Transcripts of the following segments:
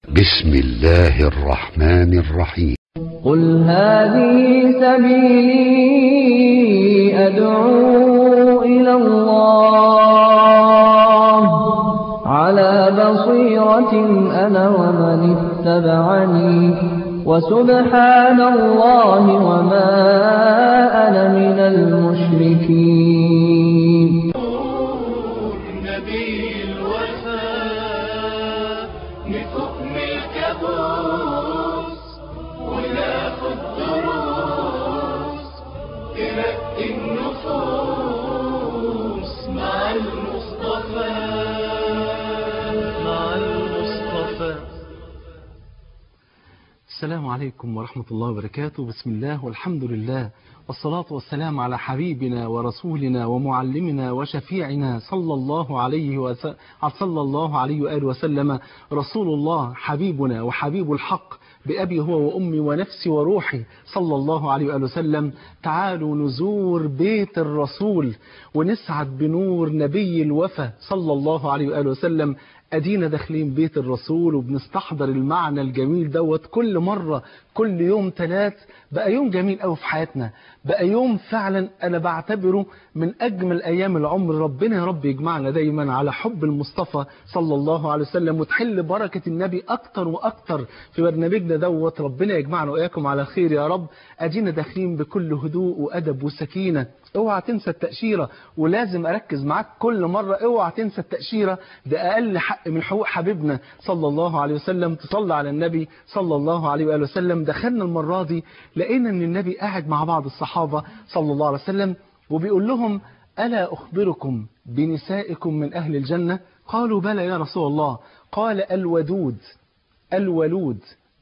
بسم الله الرحمن الرحيم قل هذه سبيلي أدعو إلى الله على بصيرة أنا ومن اتبعني وسبحان الله وما أنا من المشركين نبي الوفاء بحكم الكابوس وناخد دروس ترقي النفوس مع المصطفى مع المصطفى السلام عليكم ورحمة الله وبركاته بسم الله والحمد لله والصلاة والسلام على حبيبنا ورسولنا ومعلمنا وشفيعنا صلى الله عليه وس... صلى الله عليه وآله وسلم رسول الله حبيبنا وحبيب الحق بأبي هو وأمي ونفسي وروحي صلى الله عليه وآله وسلم تعالوا نزور بيت الرسول ونسعد بنور نبي الوفا صلى الله عليه وآله وسلم أدينا داخلين بيت الرسول وبنستحضر المعنى الجميل دوت كل مرة كل يوم ثلاث بقى يوم جميل قوي في حياتنا بقى يوم فعلا أنا بعتبره من أجمل أيام العمر ربنا يا رب يجمعنا دايما على حب المصطفى صلى الله عليه وسلم وتحل بركة النبي أكتر وأكتر في برنامجنا دوت ربنا يجمعنا وإياكم على خير يا رب أدينا داخلين بكل هدوء وأدب وسكينة اوعى تنسى التأشيرة ولازم أركز معاك كل مرة اوعى تنسى التأشيرة ده أقل حق من حقوق حبيبنا صلى الله عليه وسلم تصلى على النبي صلى الله عليه وآله وسلم دخلنا المرة دي لقينا أن النبي قاعد مع بعض الصحابة صلى الله عليه وسلم وبيقول لهم ألا أخبركم بنسائكم من أهل الجنة قالوا بلى يا رسول الله قال الودود الولود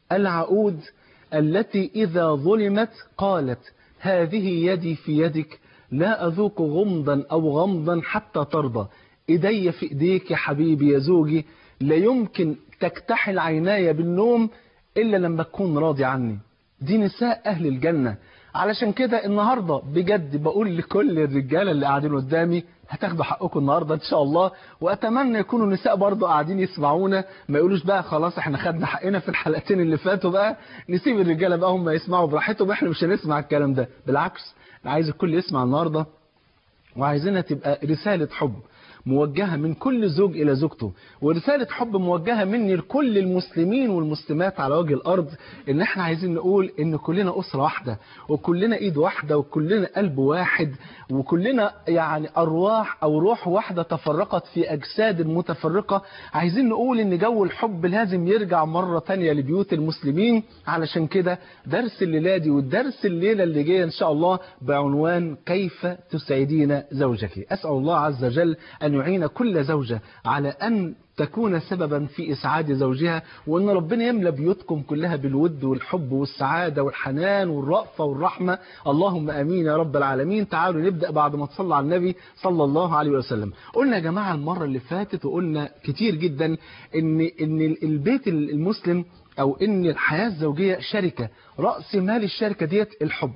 العقود التي إذا ظلمت قالت هذه يدي في يدك لا أذوق غمضا أو غمضا حتى ترضى إيدي في إيديك يا حبيبي يا زوجي لا يمكن تكتحل عيناي بالنوم إلا لما تكون راضي عني دي نساء أهل الجنة علشان كده النهاردة بجد بقول لكل الرجالة اللي قاعدين قدامي هتاخدوا حقكم النهاردة إن شاء الله وأتمنى يكونوا نساء برضه قاعدين يسمعونا ما يقولوش بقى خلاص احنا خدنا حقنا في الحلقتين اللي فاتوا بقى نسيب الرجالة بقى هم يسمعوا براحتهم احنا مش هنسمع الكلام ده بالعكس أنا عايز الكل يسمع النهاردة وعايزينها تبقى رسالة حب موجهة من كل زوج إلى زوجته ورسالة حب موجهة مني لكل المسلمين والمسلمات على وجه الأرض إن إحنا عايزين نقول إن كلنا أسرة واحدة وكلنا إيد واحدة وكلنا قلب واحد وكلنا يعني أرواح أو روح واحدة تفرقت في أجساد متفرقة عايزين نقول إن جو الحب لازم يرجع مرة تانية لبيوت المسلمين علشان كده درس الليلة دي والدرس الليلة اللي جاية إن شاء الله بعنوان كيف تسعدين زوجك أسأل الله عز وجل أن يعين كل زوجة على أن تكون سببا في إسعاد زوجها وأن ربنا يملى بيوتكم كلها بالود والحب والسعادة والحنان والرأفة والرحمة اللهم أمين يا رب العالمين تعالوا نبدأ بعد ما تصلى على النبي صلى الله عليه وسلم قلنا يا جماعة المرة اللي فاتت وقلنا كتير جدا إن, إن البيت المسلم أو إن الحياة الزوجية شركة رأس مال الشركة ديت الحب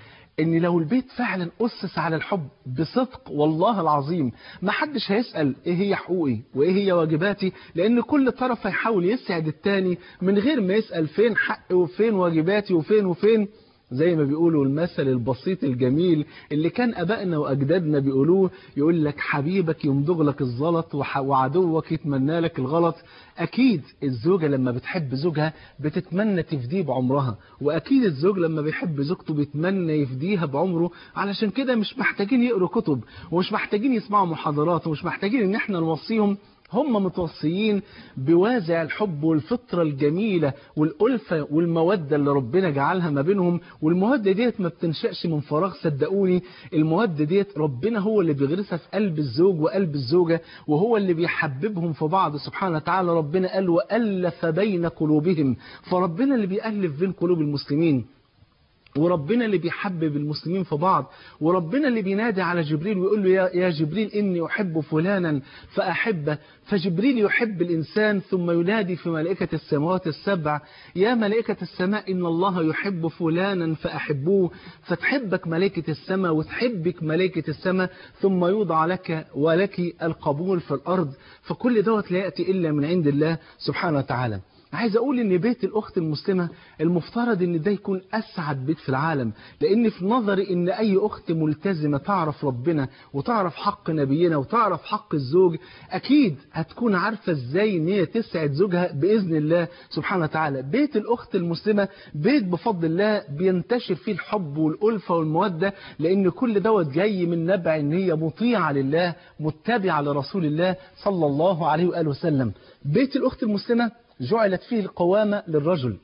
ان لو البيت فعلا اسس على الحب بصدق والله العظيم ما حدش هيسأل ايه هي حقوقي وايه هي واجباتي لان كل طرف هيحاول يسعد التاني من غير ما يسأل فين حقي وفين واجباتي وفين وفين زي ما بيقولوا المثل البسيط الجميل اللي كان أبائنا وأجدادنا بيقولوه يقول لك حبيبك يمضغ لك الزلط وعدوك يتمنى لك الغلط أكيد الزوجة لما بتحب زوجها بتتمنى تفديه بعمرها وأكيد الزوج لما بيحب زوجته بيتمنى يفديها بعمره علشان كده مش محتاجين يقروا كتب ومش محتاجين يسمعوا محاضرات ومش محتاجين ان احنا نوصيهم هم متوصيين بوازع الحب والفطرة الجميلة والألفة والمودة اللي ربنا جعلها ما بينهم والمودة ديت ما بتنشأش من فراغ صدقوني المودة ديت ربنا هو اللي بيغرسها في قلب الزوج وقلب الزوجة وهو اللي بيحببهم في بعض سبحانه وتعالى ربنا قال وألف بين قلوبهم فربنا اللي بيألف بين قلوب المسلمين وربنا اللي بيحبب المسلمين في بعض وربنا اللي بينادي على جبريل ويقول له يا, يا جبريل إني أحب فلانا فأحبه فجبريل يحب الإنسان ثم ينادي في ملائكة السماوات السبع يا ملائكة السماء إن الله يحب فلانا فأحبوه فتحبك ملائكة السماء وتحبك ملائكة السماء ثم يوضع لك ولك القبول في الأرض فكل دوت لا يأتي إلا من عند الله سبحانه وتعالى عايز اقول ان بيت الاخت المسلمه المفترض ان ده يكون اسعد بيت في العالم لان في نظري ان اي اخت ملتزمه تعرف ربنا وتعرف حق نبينا وتعرف حق الزوج اكيد هتكون عارفه ازاي ان هي تسعد زوجها باذن الله سبحانه وتعالى بيت الاخت المسلمه بيت بفضل الله بينتشر فيه الحب والالفه والموده لان كل دوت جاي من نبع ان هي مطيعه لله متبعه لرسول الله صلى الله عليه واله وسلم بيت الاخت المسلمه جعلت فيه القوامة للرجل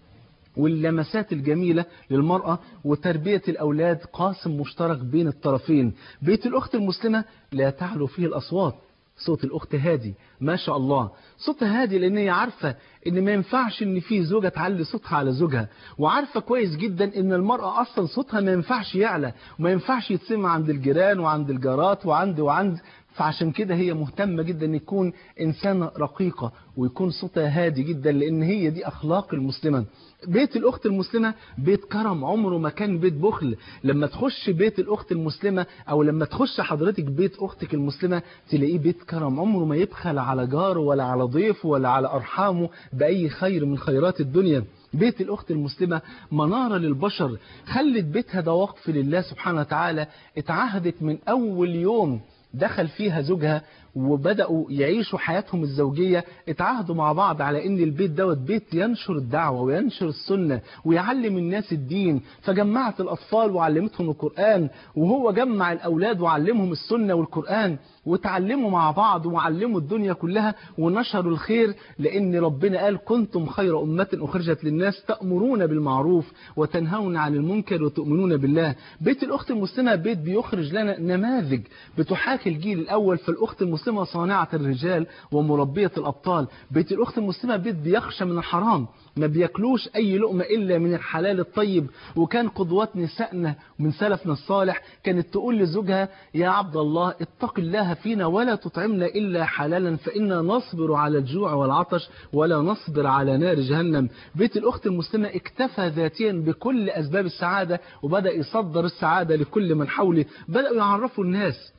واللمسات الجميلة للمرأة وتربية الأولاد قاسم مشترك بين الطرفين بيت الأخت المسلمة لا تعلو فيه الأصوات صوت الأخت هادي ما شاء الله صوتها هادي لأن هي عارفة إن ما ينفعش إن في زوجة تعلي صوتها على زوجها وعارفة كويس جدا إن المرأة أصلا صوتها ما ينفعش يعلى وما ينفعش يتسمع عند الجيران وعند الجارات وعند وعند فعشان كده هي مهتمة جدا ان يكون إنسانة رقيقة ويكون صوتها هادي جدا لأن هي دي أخلاق المسلمة بيت الأخت المسلمة بيت كرم عمره ما كان بيت بخل لما تخش بيت الأخت المسلمة أو لما تخش حضرتك بيت أختك المسلمة تلاقيه بيت كرم عمره ما يبخل على جاره ولا على ضيفه ولا على أرحامه بأي خير من خيرات الدنيا بيت الأخت المسلمة منارة للبشر خلت بيتها ده وقف لله سبحانه وتعالى اتعهدت من أول يوم دخل فيها زوجها وبدأوا يعيشوا حياتهم الزوجية اتعهدوا مع بعض على ان البيت دوت بيت ينشر الدعوة وينشر السنة ويعلم الناس الدين فجمعت الأطفال وعلمتهم القرآن وهو جمع الأولاد وعلمهم السنة والقرآن وتعلموا مع بعض وعلموا الدنيا كلها ونشروا الخير لأن ربنا قال كنتم خير أمة أخرجت للناس تأمرون بالمعروف وتنهون عن المنكر وتؤمنون بالله بيت الأخت المسلمة بيت بيخرج لنا نماذج بتحاكي الجيل الأول فالأخت المسلمة صانعة الرجال ومربية الأبطال بيت الأخت المسلمة بيت بيخشى من الحرام ما بياكلوش أي لقمة إلا من الحلال الطيب وكان قدوات نسائنا من سلفنا الصالح كانت تقول لزوجها يا عبد الله اتق الله فينا ولا تطعمنا إلا حلالا فإنا نصبر على الجوع والعطش ولا نصبر على نار جهنم بيت الأخت المسلمة اكتفى ذاتيا بكل أسباب السعادة وبدأ يصدر السعادة لكل من حوله بدأوا يعرفوا الناس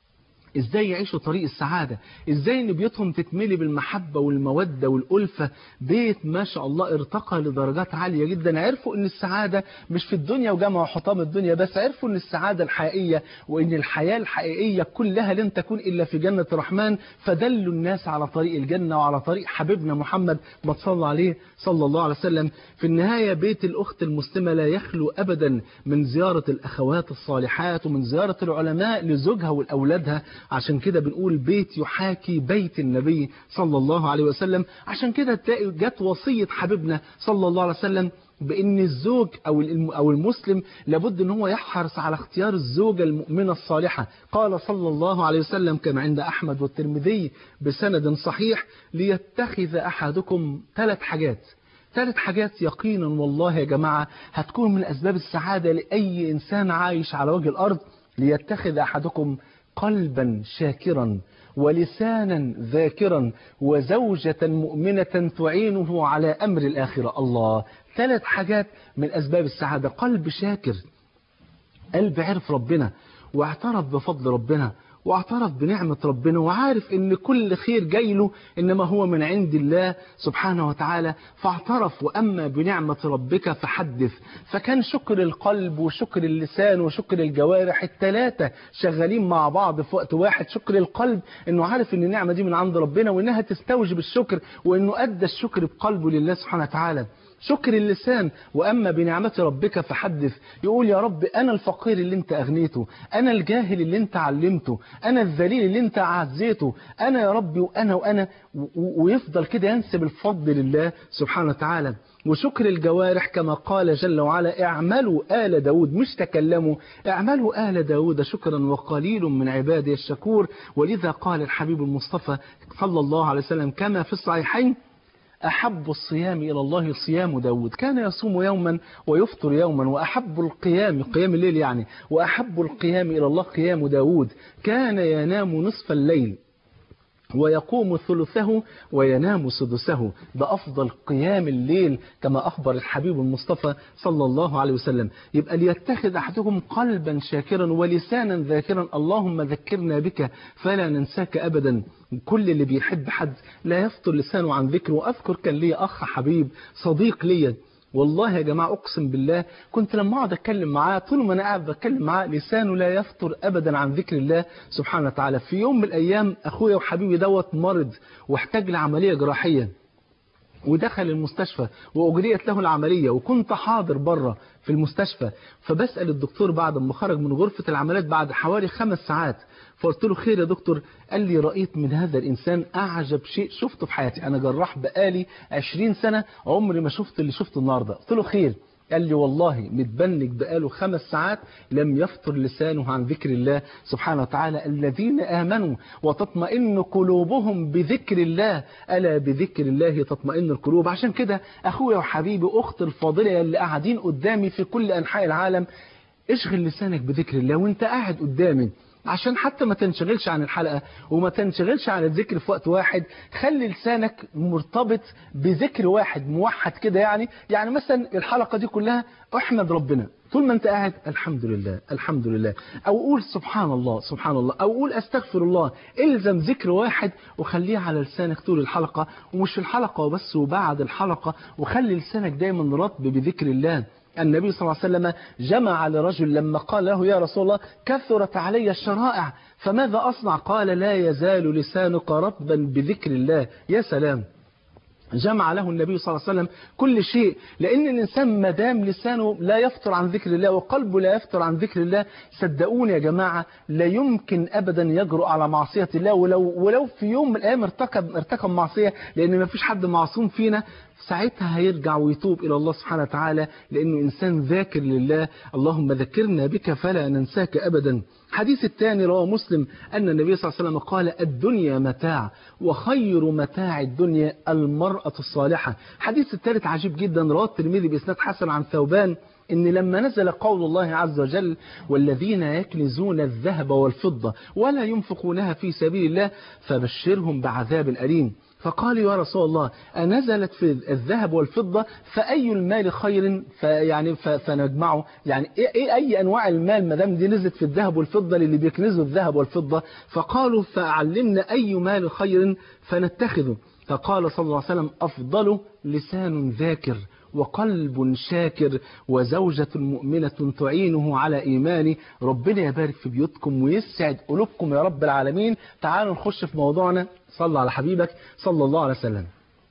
ازاي يعيشوا طريق السعادة ازاي ان بيوتهم تتملي بالمحبة والمودة والألفة بيت ما شاء الله ارتقى لدرجات عالية جدا عرفوا ان السعادة مش في الدنيا وجمعوا حطام الدنيا بس عرفوا ان السعادة الحقيقية وان الحياة الحقيقية كلها لن تكون الا في جنة الرحمن فدلوا الناس على طريق الجنة وعلى طريق حبيبنا محمد ما تصلى عليه صلى الله عليه وسلم في النهاية بيت الأخت المسلمة لا يخلو أبدا من زيارة الأخوات الصالحات ومن زيارة العلماء لزوجها ولأولادها عشان كده بنقول بيت يحاكي بيت النبي صلى الله عليه وسلم عشان كده تلاقي جت وصية حبيبنا صلى الله عليه وسلم بأن الزوج أو أو المسلم لابد أن هو يحرص على اختيار الزوجة المؤمنة الصالحة قال صلى الله عليه وسلم كما عند أحمد والترمذي بسند صحيح ليتخذ أحدكم ثلاث حاجات ثلاث حاجات يقينا والله يا جماعة هتكون من أسباب السعادة لأي إنسان عايش على وجه الأرض ليتخذ أحدكم قلبا شاكرا ولسانا ذاكرا وزوجة مؤمنة تعينه على أمر الآخرة الله ثلاث حاجات من أسباب السعادة قلب شاكر قلب عرف ربنا واعترف بفضل ربنا واعترف بنعمة ربنا وعارف ان كل خير جاي له انما هو من عند الله سبحانه وتعالى فاعترف واما بنعمة ربك فحدث فكان شكر القلب وشكر اللسان وشكر الجوارح الثلاثة شغالين مع بعض في وقت واحد شكر القلب انه عارف ان النعمة دي من عند ربنا وانها تستوجب الشكر وانه ادى الشكر بقلبه لله سبحانه وتعالى شكر اللسان وأما بنعمة ربك فحدث يقول يا رب أنا الفقير اللي انت أغنيته أنا الجاهل اللي انت علمته أنا الذليل اللي انت عزيته أنا يا ربي وأنا وأنا ويفضل كده ينسب الفضل لله سبحانه وتعالى وشكر الجوارح كما قال جل وعلا اعملوا آل داود مش تكلموا اعملوا آل داود شكرا وقليل من عبادي الشكور ولذا قال الحبيب المصطفى صلى الله عليه وسلم كما في الصحيحين أحب الصيام إلى الله صيام داود كان يصوم يوما ويفطر يوما وأحب القيام قيام الليل يعني وأحب القيام إلى الله قيام داود كان ينام نصف الليل ويقوم ثلثه وينام سدسه ده أفضل قيام الليل كما أخبر الحبيب المصطفى صلى الله عليه وسلم يبقى ليتخذ أحدكم قلبا شاكرا ولسانا ذاكرا اللهم ذكرنا بك فلا ننساك أبدا كل اللي بيحب حد لا يفطر لسانه عن ذكره وأذكر كان لي أخ حبيب صديق لي والله يا جماعة أقسم بالله كنت لما أقعد أتكلم معاه طول ما أنا قاعد بتكلم معاه لسانه لا يفطر أبدا عن ذكر الله سبحانه وتعالى في يوم من الأيام أخويا وحبيبي دوت مرض واحتاج لعملية جراحية ودخل المستشفى وأجريت له العملية وكنت حاضر بره في المستشفى فبسأل الدكتور بعد ما خرج من غرفة العمليات بعد حوالي خمس ساعات فقلت له خير يا دكتور قال لي رأيت من هذا الإنسان أعجب شيء شفته في حياتي أنا جراح بقالي 20 سنة عمري ما شفت اللي شفته النهاردة قلت له خير قال لي والله متبنج بقاله خمس ساعات لم يفطر لسانه عن ذكر الله سبحانه وتعالى الذين آمنوا وتطمئن قلوبهم بذكر الله ألا بذكر الله تطمئن القلوب عشان كده أخويا وحبيبي أختي الفاضلة اللي قاعدين قدامي في كل أنحاء العالم اشغل لسانك بذكر الله وانت قاعد قدامي عشان حتى ما تنشغلش عن الحلقة وما تنشغلش عن الذكر في وقت واحد خلي لسانك مرتبط بذكر واحد موحد كده يعني يعني مثلا الحلقة دي كلها احمد ربنا طول ما انت قاعد الحمد لله الحمد لله او قول سبحان الله سبحان الله او قول استغفر الله الزم ذكر واحد وخليه على لسانك طول الحلقة ومش في الحلقة وبس وبعد الحلقة وخلي لسانك دايما رطب بذكر الله النبي صلى الله عليه وسلم جمع لرجل لما قال له يا رسول الله كثرت علي الشرائع فماذا أصنع قال لا يزال لسانك رطبا بذكر الله يا سلام جمع له النبي صلى الله عليه وسلم كل شيء لأن الإنسان ما دام لسانه لا يفطر عن ذكر الله وقلبه لا يفطر عن ذكر الله صدقوني يا جماعة لا يمكن أبدا يجرؤ على معصية الله ولو ولو في يوم من الأيام ارتكب ارتكب معصية لأن ما فيش حد معصوم فينا ساعتها هيرجع ويتوب إلى الله سبحانه وتعالى لأنه إنسان ذاكر لله اللهم ذكرنا بك فلا ننساك أبدا حديث الثاني رواه مسلم أن النبي صلى الله عليه وسلم قال الدنيا متاع وخير متاع الدنيا المرأة الصالحة حديث الثالث عجيب جدا رواه الترمذي بإسناد حسن عن ثوبان إن لما نزل قول الله عز وجل والذين يكنزون الذهب والفضة ولا ينفقونها في سبيل الله فبشرهم بعذاب أليم فقال يا رسول الله أنزلت في الذهب والفضة فأي المال خير فيعني فنجمعه يعني إيه أي أنواع المال ما دام دي نزلت في الذهب والفضة للي بيكنزوا الذهب والفضة فقالوا فأعلمنا أي مال خير فنتخذه فقال صلى الله عليه وسلم أفضل لسان ذاكر وقلب شاكر وزوجة مؤمنة تعينه على إيمانه ربنا يبارك في بيوتكم ويسعد قلوبكم يا رب العالمين تعالوا نخش في موضوعنا صلى على حبيبك صلى الله عليه وسلم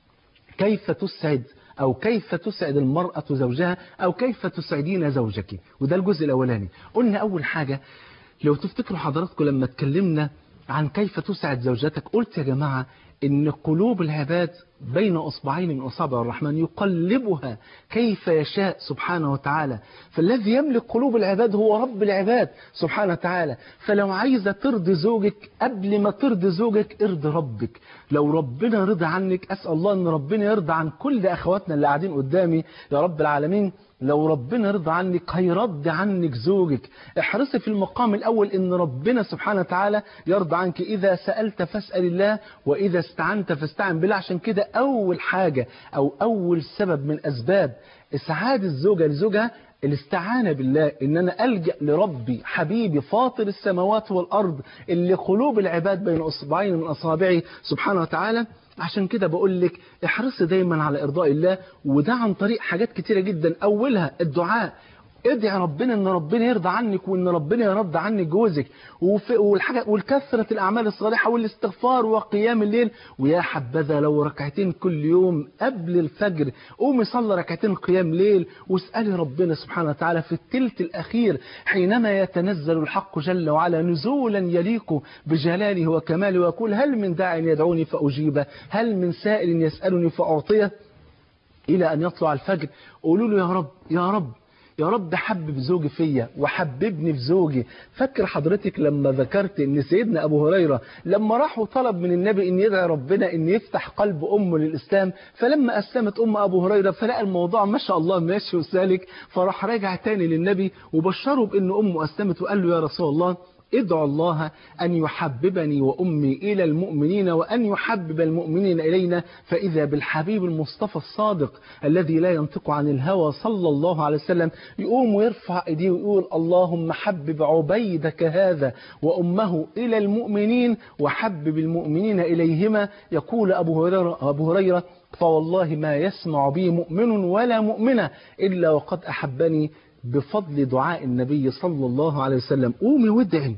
كيف تسعد أو كيف تسعد المرأة زوجها أو كيف تسعدين زوجك وده الجزء الأولاني قلنا أول حاجة لو تفتكروا حضراتكم لما اتكلمنا عن كيف تسعد زوجتك قلت يا جماعة إن قلوب العباد بين أصبعين من أصابع الرحمن يقلبها كيف يشاء سبحانه وتعالى فالذي يملك قلوب العباد هو رب العباد سبحانه وتعالى فلو عايزة ترضي زوجك قبل ما ترضي زوجك ارضي ربك لو ربنا رضى عنك أسأل الله أن ربنا يرضى عن كل أخواتنا اللي قاعدين قدامي يا رب العالمين لو ربنا رضى عنك هيرضى عنك زوجك احرصي في المقام الأول ان ربنا سبحانه وتعالى يرضى عنك إذا سألت فاسأل الله وإذا استعنت فاستعن بالله عشان كده أول حاجة أو أول سبب من أسباب إسعاد الزوجة لزوجها الاستعانة بالله ان انا الجأ لربي حبيبي فاطر السماوات والارض اللي قلوب العباد بين اصبعين من اصابعه سبحانه وتعالى عشان كده بقول لك احرصي دايما على ارضاء الله وده عن طريق حاجات كتيرة جدا اولها الدعاء ادعي ربنا ان ربنا يرضى عنك وان ربنا يرضى عنك جوزك والحاجة والكثرة الاعمال الصالحة والاستغفار وقيام الليل ويا حبذا لو ركعتين كل يوم قبل الفجر قومي صلي ركعتين قيام ليل واسألي ربنا سبحانه وتعالى في الثلث الاخير حينما يتنزل الحق جل وعلا نزولا يليق بجلاله وكماله ويقول هل من داع يدعوني فاجيبه هل من سائل يسألني فاعطيه الى ان يطلع الفجر قولوا له يا رب يا رب يا رب حبب زوجي فيا وحببني في زوجي فاكر حضرتك لما ذكرت ان سيدنا ابو هريرة لما راح وطلب من النبي ان يدعي ربنا ان يفتح قلب امه للاسلام فلما اسلمت ام ابو هريرة فلقى الموضوع ما شاء الله ماشي وسالك فراح راجع تاني للنبي وبشره بان امه اسلمت وقال له يا رسول الله ادعو الله أن يحببني وأمي إلى المؤمنين وأن يحبب المؤمنين إلينا فإذا بالحبيب المصطفى الصادق الذي لا ينطق عن الهوى صلى الله عليه وسلم يقوم ويرفع إيديه ويقول اللهم حبب عبيدك هذا وأمه إلى المؤمنين وحبب المؤمنين إليهما يقول أبو هريرة, أبو هريرة فوالله ما يسمع بي مؤمن ولا مؤمنة إلا وقد أحبني بفضل دعاء النبي صلى الله عليه وسلم قومي وادعي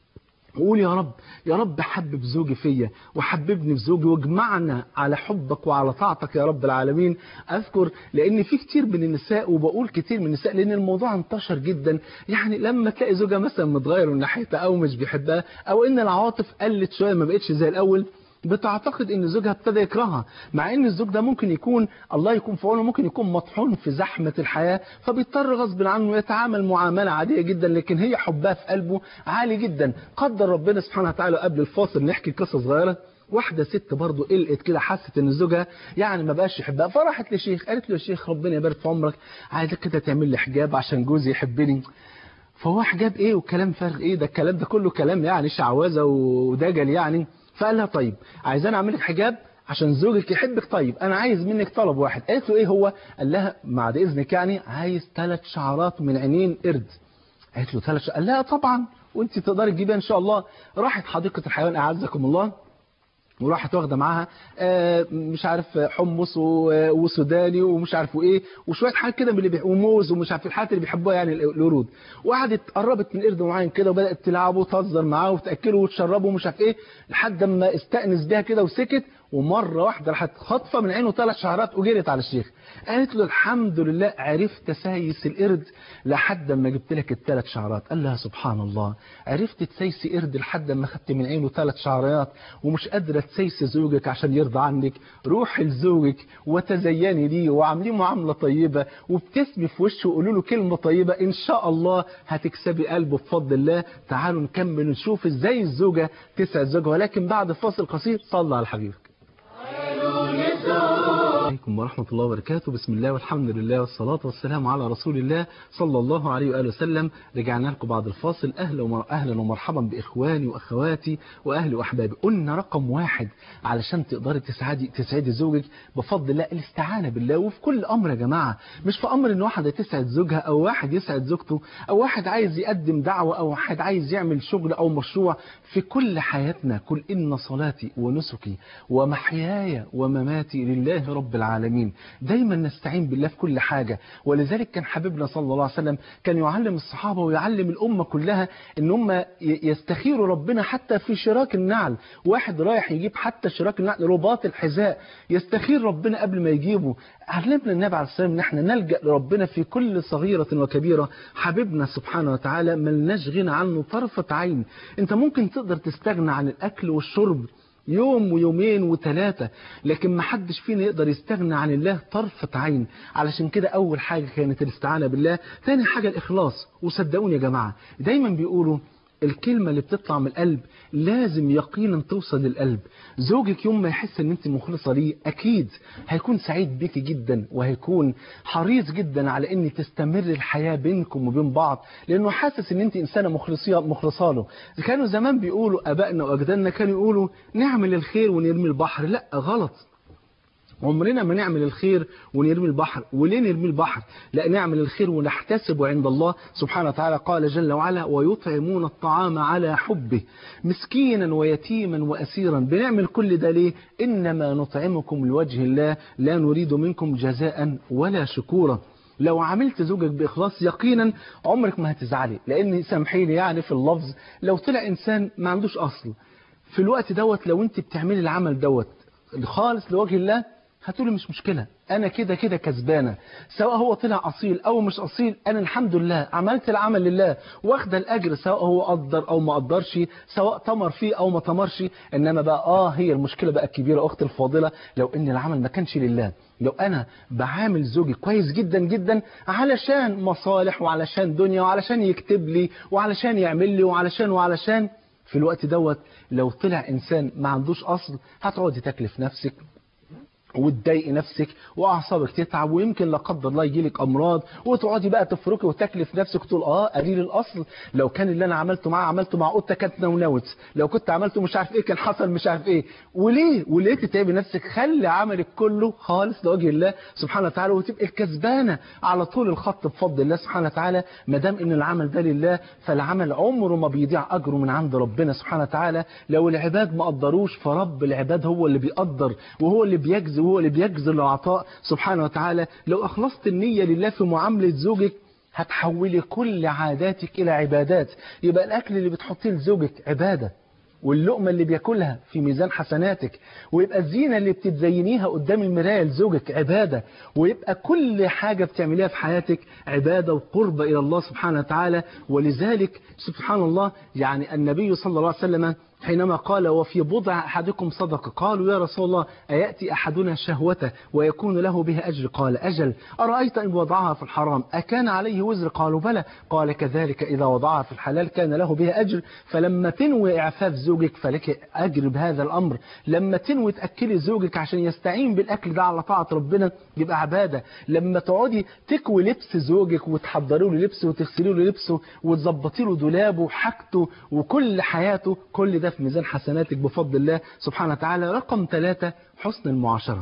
وقول يا رب يا رب حبب زوجي فيا وحببني في زوجي واجمعنا على حبك وعلى طاعتك يا رب العالمين اذكر لان في كتير من النساء وبقول كتير من النساء لان الموضوع انتشر جدا يعني لما تلاقي زوجها مثلا متغير من ناحيتها او مش بيحبها او ان العواطف قلت شويه ما بقتش زي الاول بتعتقد ان زوجها ابتدى يكرهها مع ان الزوج ده ممكن يكون الله يكون في عونه ممكن يكون مطحون في زحمه الحياه فبيضطر غصب عنه يتعامل معامله عاديه جدا لكن هي حبها في قلبه عالي جدا قدر ربنا سبحانه وتعالى قبل الفاصل نحكي قصه صغيره واحده ست برضه قلقت كده حست ان زوجها يعني ما بقاش يحبها فراحت لشيخ قالت له يا شيخ ربنا يبارك في عمرك عايزك كده تعمل لي حجاب عشان جوزي يحبني فهو حجاب ايه والكلام فارغ ايه ده الكلام ده كله كلام يعني شعوذه ودجل يعني فقال لها طيب عايزاني اعمل لك حجاب عشان زوجك يحبك طيب انا عايز منك طلب واحد قالت له ايه هو قال لها بعد اذنك يعني عايز ثلاث شعرات من عينين قرد قالت له ثلاث قال لها طبعا وانت تقدري تجيبيها ان شاء الله راحت حديقه الحيوان اعزكم الله وراحت واخده معاها آه مش عارف حمص وسوداني ومش عارف ايه وشويه حاجات كده من اللي بيح... وموز ومش عارف الحاجات اللي بيحبوها يعني القرود وقعدت قربت من قرد معين كده وبدات تلعبه وتهزر معاه وتاكله وتشربه ومش عارف ايه لحد ما استانس بيها كده وسكت ومره واحده راحت خاطفه من عينه ثلاث شعرات وجرت على الشيخ قالت له الحمد لله عرفت سايس القرد لحد ما جبت لك الثلاث شعرات قال لها سبحان الله عرفت تسيسي قرد لحد ما خدت من عينه ثلاث شعرات ومش قادره تسيسي زوجك عشان يرضى عنك روحي لزوجك وتزيني ليه وعامليه معامله طيبه وابتسمي في وشه وقولوا له كلمه طيبه ان شاء الله هتكسبي قلبه بفضل الله تعالوا نكمل ونشوف ازاي الزوجه تسعد زوجها ولكن بعد فاصل قصير صلى على حبيبك عليكم ورحمة الله وبركاته بسم الله والحمد لله والصلاة والسلام على رسول الله صلى الله عليه وآله وسلم رجعنا لكم بعد الفاصل أهلا ومر... أهلا ومرحبا بإخواني وأخواتي وأهلي وأحبابي قلنا رقم واحد علشان تقدري تسعدي تسعدي زوجك بفضل الله الاستعانة بالله وفي كل أمر يا جماعة مش في أمر إن واحدة تسعد زوجها أو واحد يسعد زوجته أو واحد عايز يقدم دعوة أو واحد عايز يعمل شغل أو مشروع في كل حياتنا كل إن صلاتي ونسكي ومحياي ومماتي لله رب العالمين دايما نستعين بالله في كل حاجة ولذلك كان حبيبنا صلى الله عليه وسلم كان يعلم الصحابة ويعلم الأمة كلها ان هم يستخيروا ربنا حتى في شراك النعل واحد رايح يجيب حتى شراك النعل رباط الحذاء يستخير ربنا قبل ما يجيبه علمنا النبي عليه السلام ان احنا نلجأ لربنا في كل صغيرة وكبيرة حبيبنا سبحانه وتعالى ملناش غنى عنه طرفة عين انت ممكن تقدر تستغنى عن الأكل والشرب يوم ويومين وثلاثة لكن ما حدش فينا يقدر يستغنى عن الله طرفة عين علشان كده أول حاجة كانت الاستعانة بالله تاني حاجة الإخلاص وصدقوني يا جماعة دايما بيقولوا الكلمة اللي بتطلع من القلب لازم يقينا توصل للقلب زوجك يوم ما يحس ان انت مخلصة ليه اكيد هيكون سعيد بيكي جدا وهيكون حريص جدا على ان تستمر الحياة بينكم وبين بعض لانه حاسس ان انت انسانة مخلصية مخلصة له كانوا زمان بيقولوا ابائنا واجدادنا كانوا يقولوا نعمل الخير ونرمي البحر لا غلط عمرنا ما نعمل الخير ونرمي البحر وليه نرمي البحر لا نعمل الخير ونحتسبه عند الله سبحانه وتعالى قال جل وعلا ويطعمون الطعام على حبه مسكينا ويتيما وأسيرا بنعمل كل ده ليه إنما نطعمكم لوجه الله لا نريد منكم جزاء ولا شكورا لو عملت زوجك بإخلاص يقينا عمرك ما هتزعلي لأن سامحيني يعني في اللفظ لو طلع إنسان ما عندوش أصل في الوقت دوت لو انت بتعملي العمل دوت خالص لوجه الله هتقولي مش مشكلة أنا كده كده كسبانة سواء هو طلع أصيل أو مش أصيل أنا الحمد لله عملت العمل لله واخد الأجر سواء هو قدر أو ما قدرش سواء تمر فيه أو ما تمرش إنما بقى آه هي المشكلة بقى الكبيرة أختي الفاضلة لو إن العمل ما كانش لله لو أنا بعامل زوجي كويس جدا جدا علشان مصالح وعلشان دنيا وعلشان يكتب لي وعلشان يعمل لي وعلشان وعلشان في الوقت دوت لو طلع إنسان ما عندوش أصل هتقعدي تكلف نفسك وتضايقي نفسك واعصابك تتعب ويمكن لا قدر الله يجيلك امراض وتقعدي بقى تفركي وتاكلي في نفسك وتقول اه قليل الاصل لو كان اللي انا عملته معاه عملته مع قطه كانت نونوت لو كنت عملته مش عارف ايه كان حصل مش عارف ايه وليه وليه تتعبي نفسك خلي عملك كله خالص لوجه الله سبحانه وتعالى وتبقي الكسبانه على طول الخط بفضل الله سبحانه وتعالى ما دام ان العمل ده لله فالعمل عمره ما بيضيع اجره من عند ربنا سبحانه وتعالى لو العباد ما قدروش فرب العباد هو اللي بيقدر وهو اللي بيجزي وهو اللي بيجزي العطاء سبحانه وتعالى لو اخلصت النيه لله في معامله زوجك هتحولي كل عاداتك الى عبادات يبقى الاكل اللي بتحطيه لزوجك عباده واللقمة اللي بياكلها في ميزان حسناتك ويبقى الزينة اللي بتتزينيها قدام المراية لزوجك عبادة ويبقى كل حاجة بتعمليها في حياتك عبادة وقرب إلى الله سبحانه وتعالى ولذلك سبحان الله يعني النبي صلى الله عليه وسلم حينما قال وفي بضع أحدكم صدقة قالوا يا رسول الله أيأتي أحدنا شهوته ويكون له بها أجر قال أجل أرأيت إن وضعها في الحرام أكان عليه وزر قالوا بلى قال كذلك إذا وضعها في الحلال كان له بها أجر فلما تنوي إعفاف زوجك فلك أجر بهذا الأمر لما تنوي تأكلي زوجك عشان يستعين بالأكل ده على طاعة ربنا يبقى عبادة لما تقعدي تكوي لبس زوجك وتحضري له لبسه وتغسلي له لبسه وتظبطي له دولابه وحاجته وكل حياته كل ده في ميزان حسناتك بفضل الله سبحانه وتعالى رقم ثلاثة حسن المعاشرة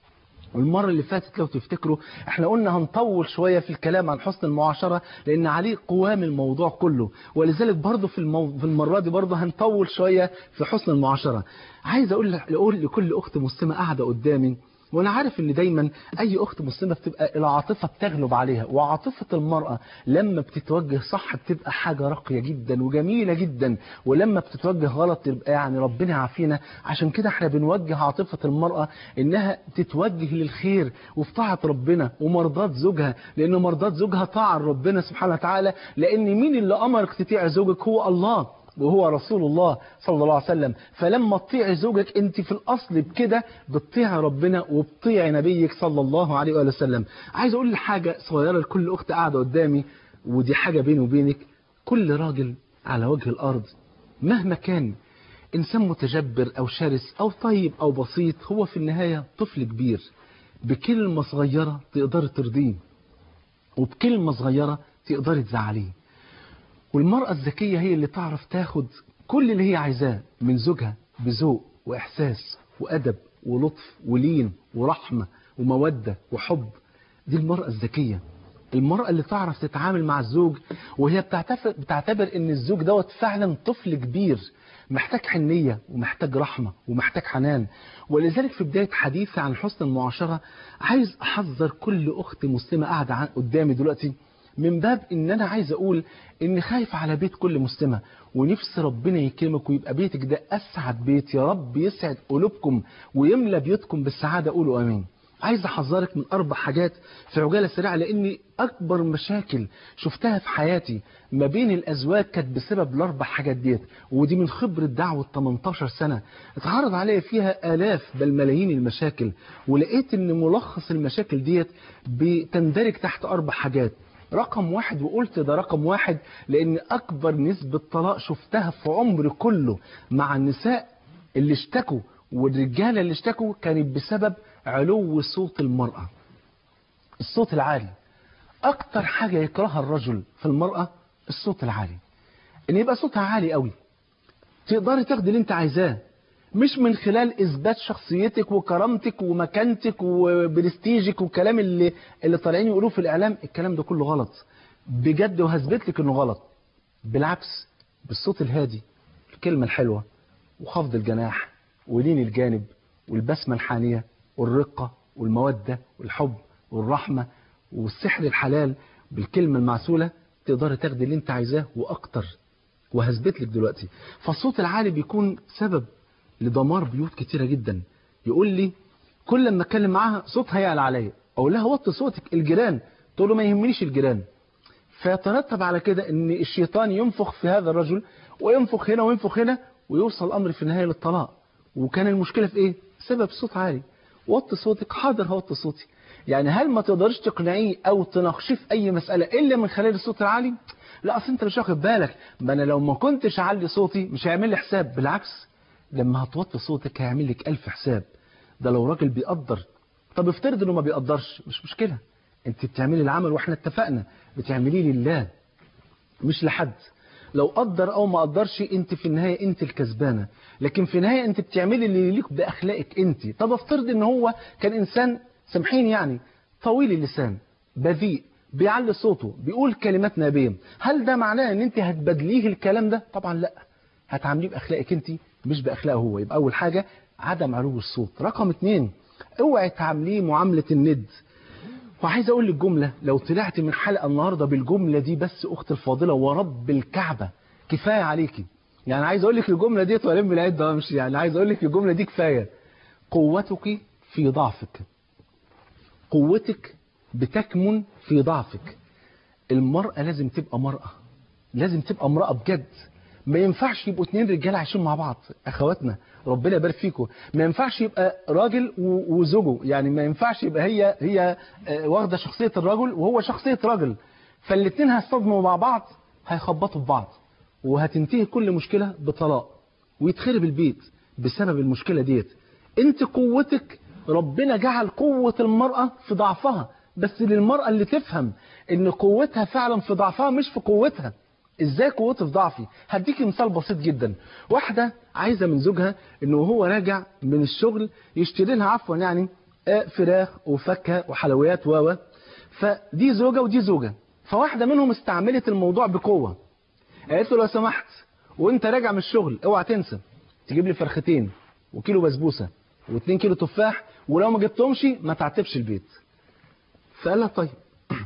والمرة اللي فاتت لو تفتكروا احنا قلنا هنطول شوية في الكلام عن حسن المعاشرة لان عليه قوام الموضوع كله ولذلك برضه في, المو... في المرة دي برضه هنطول شوية في حسن المعاشرة عايز اقول اقول لكل اخت مسلمة قاعدة قدامي وانا عارف ان دايما اي اخت مسلمه بتبقى العاطفه بتغلب عليها وعاطفه المراه لما بتتوجه صح بتبقى حاجه راقيه جدا وجميله جدا ولما بتتوجه غلط تبقى يعني ربنا يعافينا عشان كده احنا بنوجه عاطفه المراه انها تتوجه للخير وفي طاعه ربنا ومرضات زوجها لان مرضات زوجها طاعه ربنا سبحانه وتعالى لان مين اللي امرك تطيع زوجك هو الله وهو رسول الله صلى الله عليه وسلم فلما تطيعي زوجك انت في الاصل بكده بتطيعي ربنا وبتطيعي نبيك صلى الله عليه وآله وسلم عايز اقول حاجه صغيره لكل اخت قاعده قدامي ودي حاجه بيني وبينك كل راجل على وجه الارض مهما كان انسان متجبر او شرس او طيب او بسيط هو في النهايه طفل كبير بكلمه صغيره تقدري ترضيه وبكلمه صغيره تقدري تزعليه والمرأة الذكية هي اللي تعرف تاخد كل اللي هي عايزاه من زوجها بذوق وإحساس وأدب ولطف ولين ورحمة ومودة وحب دي المرأة الذكية المرأة اللي تعرف تتعامل مع الزوج وهي بتعتبر, بتعتبر ان الزوج دوت فعلا طفل كبير محتاج حنية ومحتاج رحمة ومحتاج حنان ولذلك في بداية حديثي عن حسن المعاشرة عايز أحذر كل أخت مسلمة قاعدة قدامي دلوقتي من باب ان انا عايز اقول ان خايف على بيت كل مسلمة ونفس ربنا يكرمك ويبقى بيتك ده اسعد بيت يا رب يسعد قلوبكم ويملى بيوتكم بالسعادة قولوا امين عايز احذرك من اربع حاجات في عجاله سريعه لان اكبر مشاكل شفتها في حياتي ما بين الازواج كانت بسبب الاربع حاجات ديت ودي من خبره دعوه 18 سنه اتعرض عليا فيها الاف بل ملايين المشاكل ولقيت ان ملخص المشاكل ديت بتندرج تحت اربع حاجات رقم واحد وقلت ده رقم واحد لان اكبر نسبة طلاق شفتها في عمري كله مع النساء اللي اشتكوا والرجالة اللي اشتكوا كانت بسبب علو صوت المرأة الصوت العالي اكتر حاجة يكرهها الرجل في المرأة الصوت العالي ان يبقى صوتها عالي قوي تقدري تاخدي اللي انت عايزاه مش من خلال اثبات شخصيتك وكرامتك ومكانتك وبرستيجك والكلام اللي اللي طالعين يقولوه في الاعلام الكلام ده كله غلط بجد وهثبت لك انه غلط بالعكس بالصوت الهادي الكلمه الحلوه وخفض الجناح ولين الجانب والبسمه الحانيه والرقه والموده والحب والرحمه والسحر الحلال بالكلمه المعسوله تقدري تاخدي اللي انت عايزاه واكتر وهثبت لك دلوقتي فالصوت العالي بيكون سبب لدمار بيوت كتيرة جدا يقول لي كل لما اتكلم معاها صوتها يعلى عليا اقول لها وطي صوتك الجيران تقول له ما يهمنيش الجيران فيترتب على كده ان الشيطان ينفخ في هذا الرجل وينفخ هنا وينفخ هنا ويوصل الامر في النهايه للطلاق وكان المشكله في ايه سبب صوت عالي وطي صوتك حاضر هوطي صوتي يعني هل ما تقدرش تقنعيه او تناقشيه في اي مساله الا من خلال الصوت العالي لا اصل انت مش واخد بالك ما انا لو ما كنتش اعلي صوتي مش هيعمل لي حساب بالعكس لما هتوطي صوتك هيعمل لك ألف حساب ده لو راجل بيقدر طب افترض انه ما بيقدرش مش مشكله انت بتعملي العمل واحنا اتفقنا بتعمليه لله مش لحد لو قدر او ما قدرش انت في النهايه انت الكسبانه لكن في النهايه انت بتعملي اللي يليق باخلاقك انت طب افترض ان هو كان انسان سامحين يعني طويل اللسان بذيء بيعلي صوته بيقول كلمات نابيه هل ده معناه ان انت هتبادليه الكلام ده طبعا لا هتعامليه باخلاقك انت مش باخلاقه هو يبقى اول حاجه عدم علو الصوت رقم اتنين اوعي تعامليه معامله الند وعايز اقول لك جمله لو طلعت من حلقه النهارده بالجمله دي بس اخت الفاضله ورب الكعبه كفايه عليكي يعني عايز اقول لك الجمله ديت والم العده مش يعني عايز اقول لك الجمله دي كفايه قوتك في ضعفك قوتك بتكمن في ضعفك المرأة لازم تبقى مرأة لازم تبقى امرأة بجد ما ينفعش يبقوا اتنين رجاله عايشين مع بعض اخواتنا ربنا يبارك فيكم ما ينفعش يبقى راجل و- وزوجه يعني ما ينفعش يبقى هي هي آه، واخده شخصيه الرجل وهو شخصيه راجل فالاتنين هيصطدموا مع بعض هيخبطوا في بعض وهتنتهي كل مشكله بطلاق ويتخرب البيت بسبب المشكله ديت انت قوتك ربنا جعل قوه المراه في ضعفها بس للمراه اللي تفهم ان قوتها فعلا في ضعفها مش في قوتها ازاي قوتي في ضعفي هديكي مثال بسيط جدا واحده عايزه من زوجها انه وهو راجع من الشغل يشتري لها عفوا يعني آه، فراخ وفاكهه وحلويات و و. فدي زوجه ودي زوجه فواحده منهم استعملت الموضوع بقوه قالت له لو سمحت وانت راجع من الشغل اوعى تنسى تجيب لي فرختين وكيلو بسبوسه واتنين كيلو تفاح ولو ما جبتهمش ما تعتبش البيت فقال لها طيب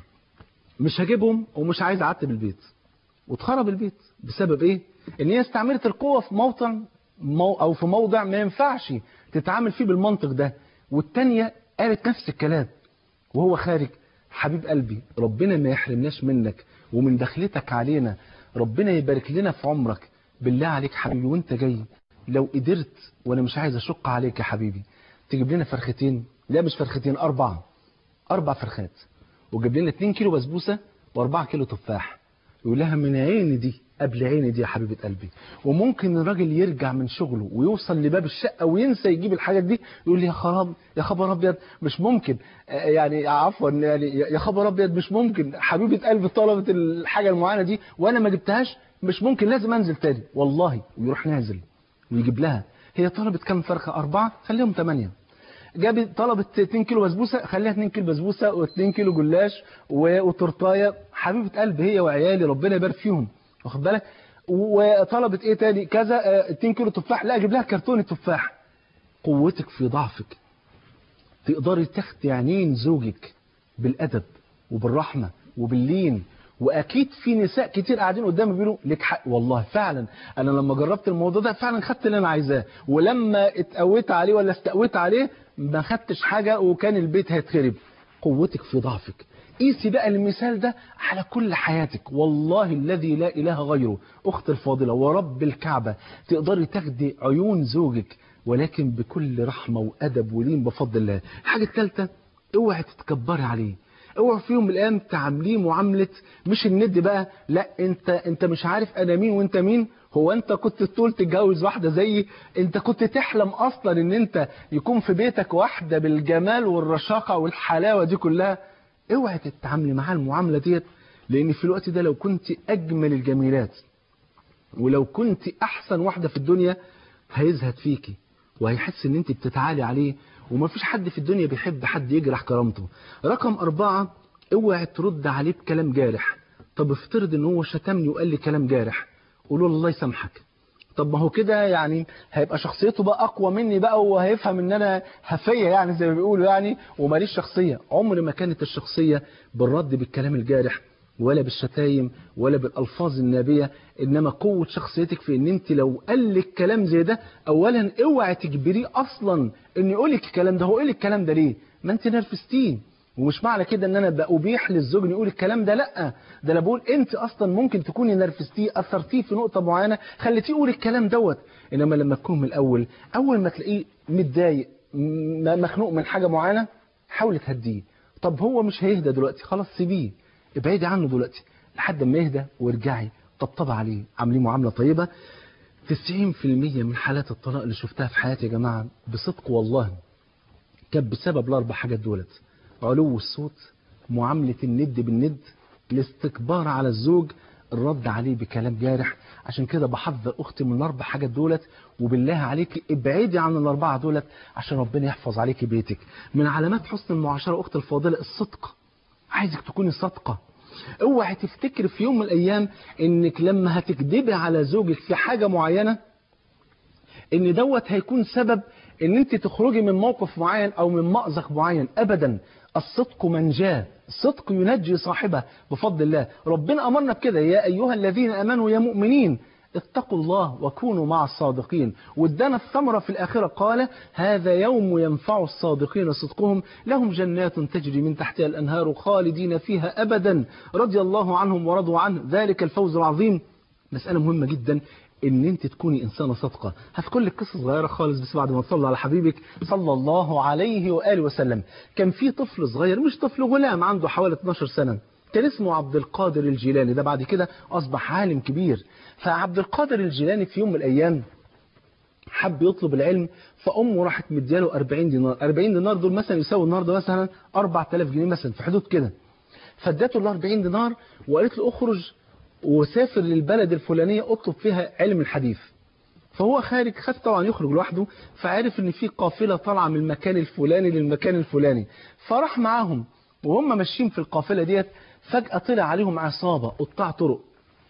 مش هجيبهم ومش عايز اعتب البيت واتخرب البيت بسبب ايه ان هي استعملت القوه في موطن مو او في موضع ما ينفعش تتعامل فيه بالمنطق ده والتانية قالت نفس الكلام وهو خارج حبيب قلبي ربنا ما يحرمناش منك ومن دخلتك علينا ربنا يبارك لنا في عمرك بالله عليك حبيبي وانت جاي لو قدرت وانا مش عايز اشق عليك يا حبيبي تجيب لنا فرختين لا مش فرختين اربعه اربع فرخات وجاب لنا 2 كيلو بسبوسه و4 كيلو تفاح يقول لها من عيني دي قبل عيني دي يا حبيبه قلبي وممكن الراجل يرجع من شغله ويوصل لباب الشقه وينسى يجيب الحاجات دي يقول لي يا خراب يا خبر ابيض مش ممكن آه، يعني عفوا يعني يا خبر ابيض مش ممكن حبيبه قلبي طلبت الحاجه المعينه دي وانا ما جبتهاش مش ممكن لازم انزل تاني والله ويروح نازل ويجيب لها هي طلبت كام فرخه اربعه خليهم ثمانيه جابت طلبت 2 كيلو بسبوسه خليها 2 كيلو بسبوسه و2 كيلو جلاش و- وتورتايه حبيبه قلب هي وعيالي ربنا يبارك فيهم واخد بالك وطلبت ايه تاني كذا آه، 2 كيلو تفاح لا اجيب لها كرتونه تفاح قوتك في ضعفك تقدري تخدي عينين زوجك بالادب وبالرحمه وباللين واكيد في نساء كتير قاعدين قدامي بيقولوا لك حق والله فعلا انا لما جربت الموضوع ده فعلا خدت اللي انا عايزاه ولما اتقويت عليه ولا استقويت عليه ما خدتش حاجه وكان البيت هيتخرب قوتك في ضعفك قيسي بقى المثال ده على كل حياتك والله الذي لا اله غيره اخت الفاضله ورب الكعبه تقدري تاخدي عيون زوجك ولكن بكل رحمه وادب ولين بفضل الله الحاجه الثالثه اوعي تتكبري عليه اوعى في يوم من الايام تعامليه معامله مش الند بقى لا انت انت مش عارف انا مين وانت مين هو انت كنت تقول تتجوز واحده زيي انت كنت تحلم اصلا ان انت يكون في بيتك واحده بالجمال والرشاقه والحلاوه دي كلها اوعي تتعاملي معاه المعامله ديت لان في الوقت ده لو كنت اجمل الجميلات ولو كنت احسن واحده في الدنيا هيزهد فيكي وهيحس ان انت بتتعالي عليه وما فيش حد في الدنيا بيحب حد يجرح كرامته رقم أربعة اوعي ترد عليه بكلام جارح طب افترض ان هو شتمني وقال لي كلام جارح قولوا له الله يسامحك طب ما هو كده يعني هيبقى شخصيته بقى اقوى مني بقى وهيفهم ان انا هفيه يعني زي ما بيقولوا يعني وماليش شخصيه عمر ما كانت الشخصيه بالرد بالكلام الجارح ولا بالشتايم ولا بالالفاظ النابيه انما قوه شخصيتك في ان انت لو قال لك كلام زي ده اولا اوعي تجبريه اصلا ان يقول لك الكلام ده هو يقول لك الكلام ده ليه ما انت نرفزتيه ومش معنى كده ان انا بأبيح للزوج انه يقول الكلام ده لا ده انا بقول انت اصلا ممكن تكوني نرفزتيه اثرتيه في نقطه معينه خليتيه يقول الكلام دوت انما لما تكون من الاول اول ما تلاقيه متضايق م- مخنوق من حاجه معينه حاول تهديه طب هو مش هيهدى دلوقتي خلاص سيبيه ابعدي عنه دلوقتي لحد ما يهدى وارجعي طبطبي عليه عامليه معامله طيبه 90% من حالات الطلاق اللي شفتها في حياتي يا جماعه بصدق والله كانت بسبب الاربع حاجات دولت علو الصوت معامله الند بالند الاستكبار على الزوج الرد عليه بكلام جارح عشان كده بحذر اختي من الاربع حاجات دولت وبالله عليك ابعدي عن الاربعه دولت عشان ربنا يحفظ عليك بيتك من علامات حسن المعاشره اختي الفاضله الصدق عايزك تكوني صادقه اوعي تفتكر في يوم من الايام انك لما هتكذبي على زوجك في حاجه معينه ان دوت هيكون سبب ان انت تخرجي من موقف معين او من مأزق معين ابدا الصدق منجاه الصدق ينجي صاحبه بفضل الله ربنا امرنا بكده يا ايها الذين امنوا يا مؤمنين اتقوا الله وكونوا مع الصادقين وادانا الثمرة في الآخرة قال هذا يوم ينفع الصادقين صدقهم لهم جنات تجري من تحتها الأنهار خالدين فيها أبدا رضي الله عنهم ورضوا عنه ذلك الفوز العظيم مسألة مهمة جدا ان انت تكوني انسانه صادقه هذكر لك قصه صغيره خالص بس بعد ما تصلي على حبيبك صلى الله عليه واله وسلم كان في طفل صغير مش طفل غلام عنده حوالي 12 سنه كان اسمه عبد القادر الجيلاني ده بعد كده اصبح عالم كبير فعبد القادر الجيلاني في يوم من الايام حب يطلب العلم فامه راحت مدياله 40 دينار 40 دينار دول مثلا يساوي النهارده مثلا 4000 جنيه مثلا في حدود كده فادته ال 40 دينار وقالت له اخرج وسافر للبلد الفلانية اطلب فيها علم الحديث فهو خارج خد طبعا يخرج لوحده فعرف ان في قافلة طالعة من المكان الفلاني للمكان الفلاني فراح معاهم وهم ماشيين في القافلة ديت فجأة طلع عليهم عصابة قطاع طرق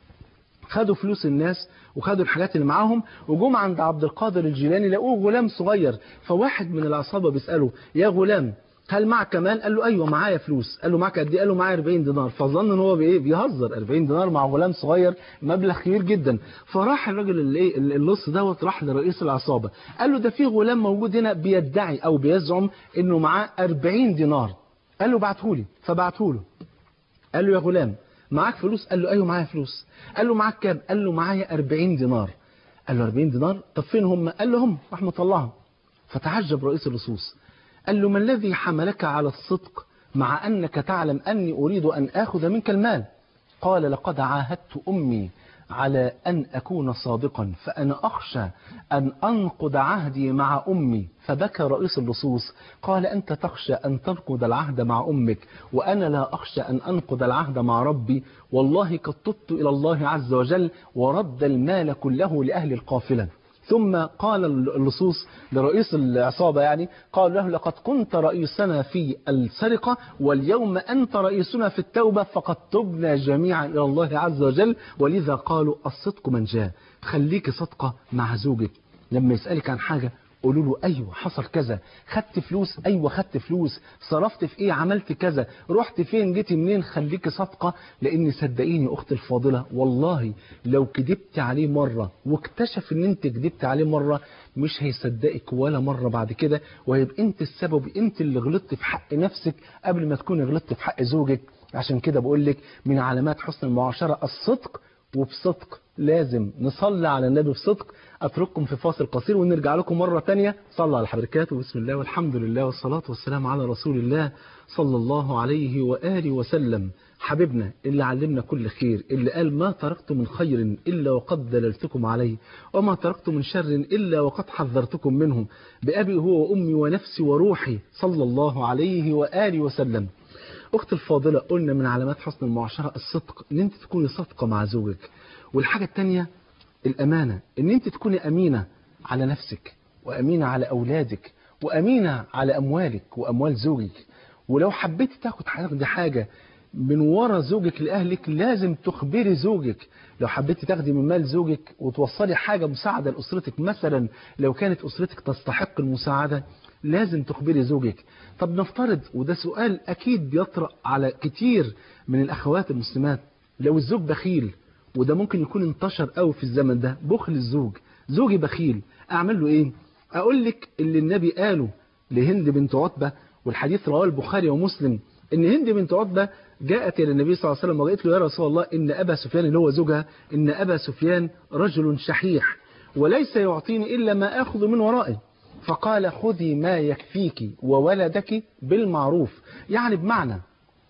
خدوا فلوس الناس وخدوا الحاجات اللي معاهم وجم عند عبد القادر الجيلاني لقوه غلام صغير فواحد من العصابة بيسأله يا غلام هل معك مال؟ قال له ايوه معايا فلوس قال له معك قد ايه؟ قال له معايا 40 دينار فظن ان هو بايه؟ بيهزر 40 دينار مع غلام صغير مبلغ كبير جدا فراح الراجل اللي ايه اللص دوت راح لرئيس العصابه قال له ده في غلام موجود هنا بيدعي او بيزعم انه معاه 40 دينار قال له ابعته لي فبعته له قال له يا غلام معاك فلوس؟ قال له ايوه معايا فلوس قال له معاك كام؟ قال له معايا 40 دينار قال له 40 دينار طب فين هم؟ قال له هم راح مطلعهم فتعجب رئيس اللصوص قال له ما الذي حملك على الصدق مع أنك تعلم أني أريد أن آخذ منك المال قال لقد عاهدت أمي على أن أكون صادقا فأنا أخشى أن أنقض عهدي مع أمي فبكى رئيس اللصوص قال أنت تخشى أن تنقض العهد مع أمك وأنا لا أخشى أن أنقض العهد مع ربي والله قد تبت إلى الله عز وجل ورد المال كله لأهل القافلة ثم قال اللصوص لرئيس العصابة يعني قال له لقد كنت رئيسنا في السرقة واليوم أنت رئيسنا في التوبة فقد تبنا جميعا إلى الله عز وجل ولذا قالوا الصدق من جاء خليك صدقة مع زوجك لما يسألك عن حاجة قولوا له ايوه حصل كذا خدت فلوس ايوه خدت فلوس صرفت في ايه عملت كذا رحت فين جيت منين خليكي صادقه لان صدقيني اختي الفاضله والله لو كذبت عليه مره واكتشف ان انت كذبت عليه مره مش هيصدقك ولا مره بعد كده وهيبقى انت السبب انت اللي غلطت في حق نفسك قبل ما تكوني غلطت في حق زوجك عشان كده بقول لك من علامات حسن المعاشره الصدق وبصدق لازم نصلي على النبي بصدق أترككم في فاصل قصير ونرجع لكم مرة تانية صلى على حضرتك وبسم الله والحمد لله والصلاة والسلام على رسول الله صلى الله عليه وآله وسلم حبيبنا اللي علمنا كل خير اللي قال ما تركت من خير إلا وقد دللتكم عليه وما تركت من شر إلا وقد حذرتكم منه بأبي هو وأمي ونفسي وروحي صلى الله عليه وآله وسلم أخت الفاضلة قلنا من علامات حسن المعاشرة الصدق إن أنت تكوني صادقة مع زوجك والحاجة التانية الأمانة إن أنت تكوني أمينة على نفسك وأمينة على أولادك وأمينة على أموالك وأموال زوجك ولو حبيت تاخد تاخدي حاجة من ورا زوجك لأهلك لازم تخبري زوجك لو حبيتي تاخدي من مال زوجك وتوصلي حاجة مساعدة لأسرتك مثلا لو كانت أسرتك تستحق المساعدة لازم تخبري زوجك طب نفترض وده سؤال أكيد بيطرأ على كتير من الأخوات المسلمات لو الزوج بخيل وده ممكن يكون انتشر قوي في الزمن ده بخل الزوج زوجي بخيل أعمل له إيه أقول لك اللي النبي قاله لهند بنت عتبة والحديث رواه البخاري ومسلم ان هند بنت عتبة جاءت الى النبي صلى الله عليه وسلم وقالت له يا رسول الله ان ابا سفيان اللي هو زوجها ان ابا سفيان رجل شحيح وليس يعطيني الا ما اخذ من ورائه فقال خذي ما يكفيك وولدك بالمعروف يعني بمعنى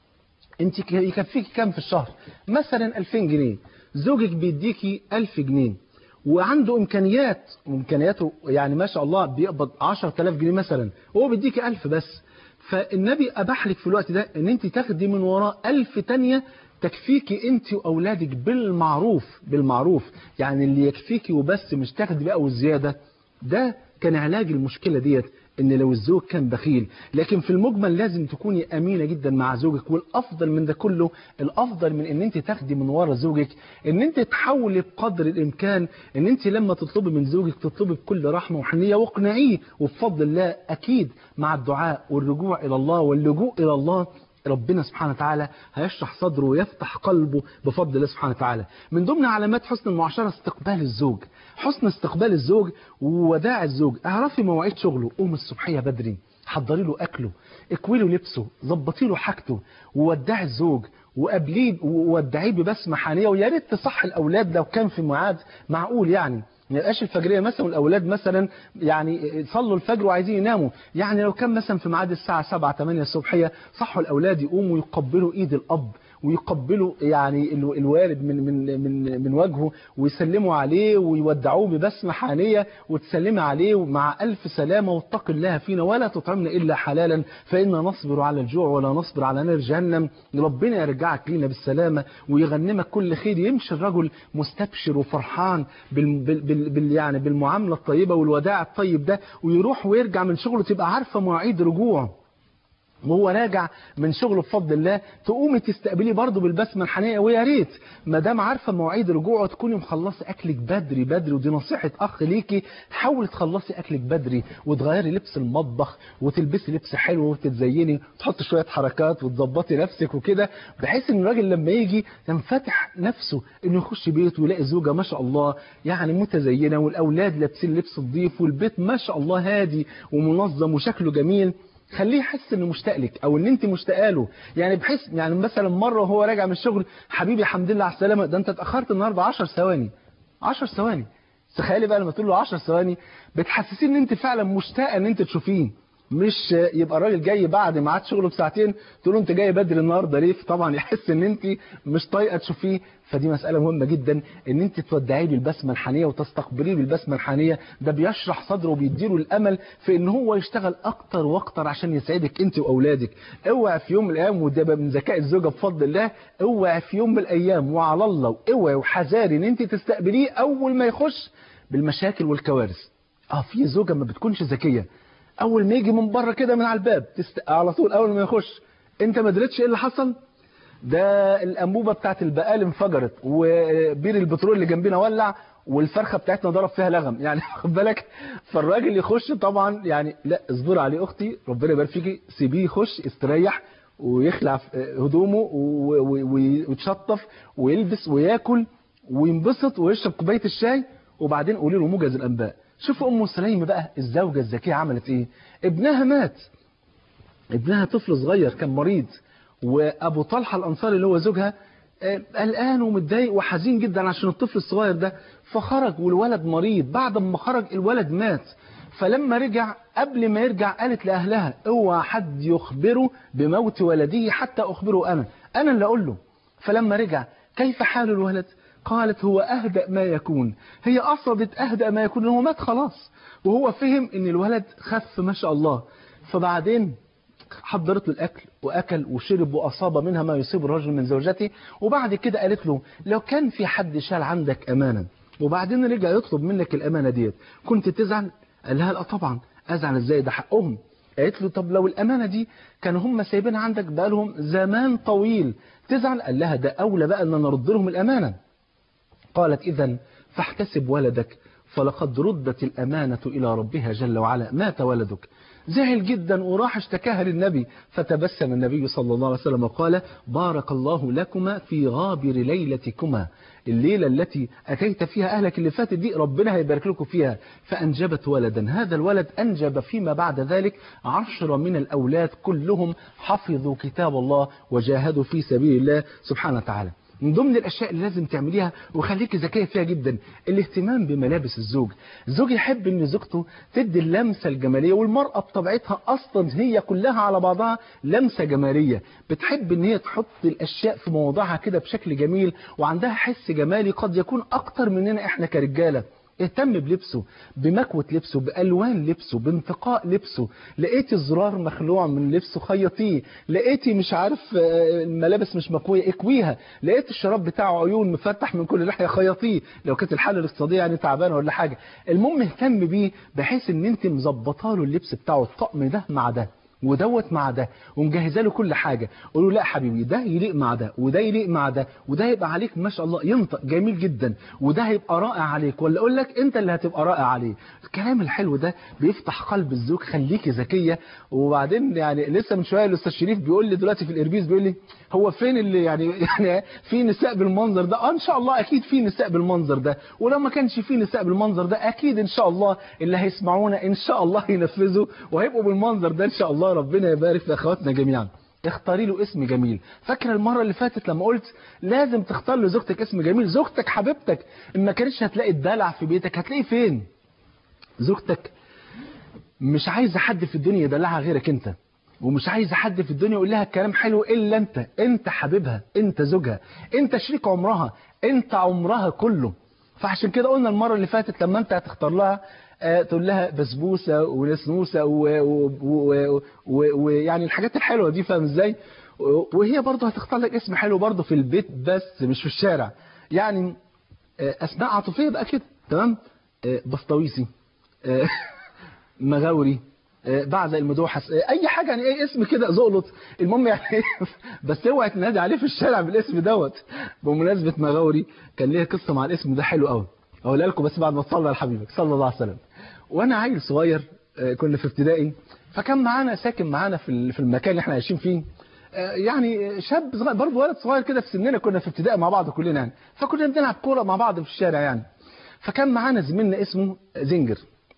انت يكفيك كام في الشهر مثلا 2000 جنيه زوجك بيديكي 1000 جنيه وعنده امكانيات وامكانياته يعني ما شاء الله بيقبض 10000 جنيه مثلا وهو بيديكي 1000 بس فالنبي اباح لك في الوقت ده ان انت تاخدي من وراه 1000 تانية تكفيكي انت واولادك بالمعروف بالمعروف يعني اللي يكفيكي وبس مش تاخدي بقى والزياده ده كان علاج المشكله ديت ان لو الزوج كان بخيل لكن في المجمل لازم تكوني امينه جدا مع زوجك والافضل من ده كله الافضل من ان انت تاخدي من ورا زوجك ان انت تحاولي بقدر الامكان ان انت لما تطلبي من زوجك تطلبي بكل رحمه وحنيه واقنعيه وبفضل الله اكيد مع الدعاء والرجوع الى الله واللجوء الى الله ربنا سبحانه وتعالى هيشرح صدره ويفتح قلبه بفضل الله سبحانه وتعالى من ضمن علامات حسن المعاشرة استقبال الزوج حسن استقبال الزوج ووداع الزوج اعرفي مواعيد شغله قوم الصبحية بدري حضري له اكله اكوي له لبسه ظبطي له حاجته وودعي الزوج وقابليه وودعيه ببسمه حانيه ويا ريت تصح الاولاد لو كان في ميعاد معقول يعني ما يبقاش الفجريه مثلا والاولاد مثلا يعني صلوا الفجر وعايزين يناموا يعني لو كان مثلا في ميعاد الساعه 7 8 الصبحيه صحوا الاولاد يقوموا يقبلوا ايد الاب ويقبلوا يعني ال- الوالد من من من من وجهه ويسلموا عليه ويودعوه ببسمه حانيه وتسلمي عليه مع الف سلامه واتق الله فينا ولا تطعمنا الا حلالا فإنا نصبر على الجوع ولا نصبر على نار جهنم ربنا يرجعك لينا بالسلامه ويغنمك كل خير يمشي الرجل مستبشر وفرحان بال بال بال بال يعني بالمعامله الطيبه والوداع الطيب ده ويروح ويرجع من شغله تبقى عارفه مواعيد رجوعه وهو راجع من شغله بفضل الله تقومي تستقبليه برضه بالبسمه الحنيه ويا ريت ما دام عارفه مواعيد رجوعه تكوني مخلصه اكلك بدري بدري ودي نصيحه اخ ليكي حاولي تخلصي اكلك بدري وتغيري لبس المطبخ وتلبسي لبس حلو وتتزيني وتحطي شويه حركات وتظبطي نفسك وكده بحيث ان الراجل لما يجي ينفتح نفسه انه يخش بيته ويلاقي زوجه ما شاء الله يعني متزينه والاولاد لابسين لبس نظيف والبيت ما شاء الله هادي ومنظم وشكله جميل خليه يحس انه مشتاق لك او ان انت مشتاقه له يعني بحيث يعني مثلا مره وهو راجع من الشغل حبيبي الحمد لله على السلامه ده انت اتاخرت النهارده 10 ثواني 10 ثواني تخيلي بقى لما تقول له 10 ثواني بتحسسيه ان انت فعلا مشتاقه ان انت تشوفيه مش يبقى الراجل جاي بعد ميعاد شغله بساعتين تقول له انت جاي بدري النهارده ليه طبعا يحس ان انت مش طايقه تشوفيه فدي مساله مهمه جدا ان انت تودعيه بالبسمه الحنيه وتستقبليه بالبسمه الحنيه ده بيشرح صدره وبيديله الامل في ان هو يشتغل اكتر واكتر عشان يسعدك انت واولادك اوعى في يوم من الايام وده بقى من ذكاء الزوجه بفضل الله اوعى في يوم من الايام وعلى الله اوعى وحذاري ان انت تستقبليه اول ما يخش بالمشاكل والكوارث اه في زوجه ما بتكونش ذكيه اول ما يجي من بره كده من على الباب تست... على طول اول ما يخش انت ما دريتش ايه اللي حصل ده الانبوبه بتاعت البقال انفجرت وبير البترول اللي جنبنا ولع والفرخه بتاعتنا ضرب فيها لغم يعني خد بالك فالراجل يخش طبعا يعني لا اصبر عليه اختي ربنا يبارك فيكي سيبيه يخش استريح ويخلع هدومه و- و- و- ويتشطف ويلبس وياكل وينبسط ويشرب كوبايه الشاي وبعدين قولي له موجز الانباء شوفوا ام سليم بقى الزوجه الذكيه عملت ايه ابنها مات ابنها طفل صغير كان مريض وابو طلحه الانصاري اللي هو زوجها آه، قلقان ومتضايق وحزين جدا عشان الطفل الصغير ده فخرج والولد مريض بعد ما خرج الولد مات فلما رجع قبل ما يرجع قالت لاهلها اوعى حد يخبره بموت ولده حتى اخبره انا انا اللي اقول له فلما رجع كيف حال الولد قالت هو اهدأ ما يكون هي قصدت اهدأ ما يكون إن هو مات خلاص وهو فهم ان الولد خف ما شاء الله فبعدين حضرت له الاكل واكل وشرب واصاب منها ما يصيب الرجل من زوجته وبعد كده قالت له لو كان في حد شال عندك امانه وبعدين رجع يطلب منك الامانه ديت كنت تزعل قال لها لا طبعا ازعل ازاي ده حقهم قالت له طب لو الامانه دي كانوا هم سايبينها عندك بقالهم زمان طويل تزعل قال لها ده اولى بقى ان نرد لهم الامانه قالت إذا فاحتسب ولدك فلقد ردت الأمانة إلى ربها جل وعلا مات ولدك زعل جدا وراح اشتكاها للنبي فتبسم النبي صلى الله عليه وسلم وقال بارك الله لكما في غابر ليلتكما الليلة التي أتيت فيها أهلك اللي فاتت دي ربنا هيبارك لكم فيها فأنجبت ولدا هذا الولد أنجب فيما بعد ذلك عشر من الأولاد كلهم حفظوا كتاب الله وجاهدوا في سبيل الله سبحانه وتعالى من ضمن الاشياء اللي لازم تعمليها وخليكي ذكيه فيها جدا الاهتمام بملابس الزوج الزوج يحب ان زوجته تدي اللمسه الجماليه والمراه بطبيعتها اصلا هي كلها على بعضها لمسه جماليه بتحب ان هي تحط الاشياء في مواضعها كده بشكل جميل وعندها حس جمالي قد يكون اكتر مننا احنا كرجاله اهتم بلبسه بمكوة لبسه بألوان لبسه بانتقاء لبسه لقيتي زرار مخلوع من لبسه خيطيه لقيتي مش عارف آه، الملابس مش مكوية اكويها لقيت الشراب بتاعه عيون مفتح من كل ناحية خيطيه لو كانت الحالة الاقتصادية يعني تعبانة ولا حاجة المهم اهتم بيه بحيث ان انت مظبطه له اللبس بتاعه الطقم ده مع ده ودوت مع ده ومجهزه له كل حاجه قول له لا حبيبي ده يليق مع ده وده يليق مع ده وده يبقى عليك ما شاء الله ينطق جميل جدا وده هيبقى رائع عليك ولا اقول لك انت اللي هتبقى رائع عليه الكلام الحلو ده بيفتح قلب الزوج خليكي ذكيه وبعدين يعني لسه من شويه الاستاذ شريف بيقول لي دلوقتي في الاربيز بيقول لي هو فين اللي يعني يعني في نساء بالمنظر ده اه ان شاء الله اكيد في نساء بالمنظر ده ولو ما كانش في نساء بالمنظر ده اكيد ان شاء الله اللي هيسمعونا ان شاء الله ينفذوا وهيبقوا بالمنظر ده ان شاء الله ربنا يبارك في اخواتنا جميعا اختاري له اسم جميل فاكره المره اللي فاتت لما قلت لازم تختار لزوجتك اسم جميل زوجتك حبيبتك ان ما كانتش هتلاقي الدلع في بيتك هتلاقيه فين زوجتك مش عايزه حد في الدنيا يدلعها غيرك انت ومش عايزه حد في الدنيا يقول لها كلام حلو الا انت انت حبيبها انت زوجها انت شريك عمرها انت عمرها كله فعشان كده قلنا المره اللي فاتت لما انت هتختار لها آه، تقول لها بسبوسه ونسنوسه ويعني الحاجات الحلوه دي فاهم ازاي و- وهي برضه هتختار لك اسم حلو برضه في البيت بس مش في الشارع يعني آه، اسماء عاطفيه بقى كده تمام آه، بسطويسي آه، مغاوري آه، بعد المدوحس آه، اي حاجه يعني اي اسم كده زقلط المهم يعني بس اوعى تنادي عليه في الشارع بالاسم دوت بمناسبه مغاوري كان ليا قصه مع الاسم ده حلو قوي اقولها لكم بس بعد ما تصلي على حبيبك صلى الله عليه وسلم وانا عيل صغير آه، كنا في ابتدائي فكان معانا ساكن معانا في ال- في المكان اللي احنا عايشين فيه آه، يعني شاب صغير برضه ولد صغير كده في سننا كنا في ابتدائي مع بعض كلنا يعني فكنا بنلعب كوره مع بعض في الشارع يعني فكان معانا زميلنا اسمه زنجر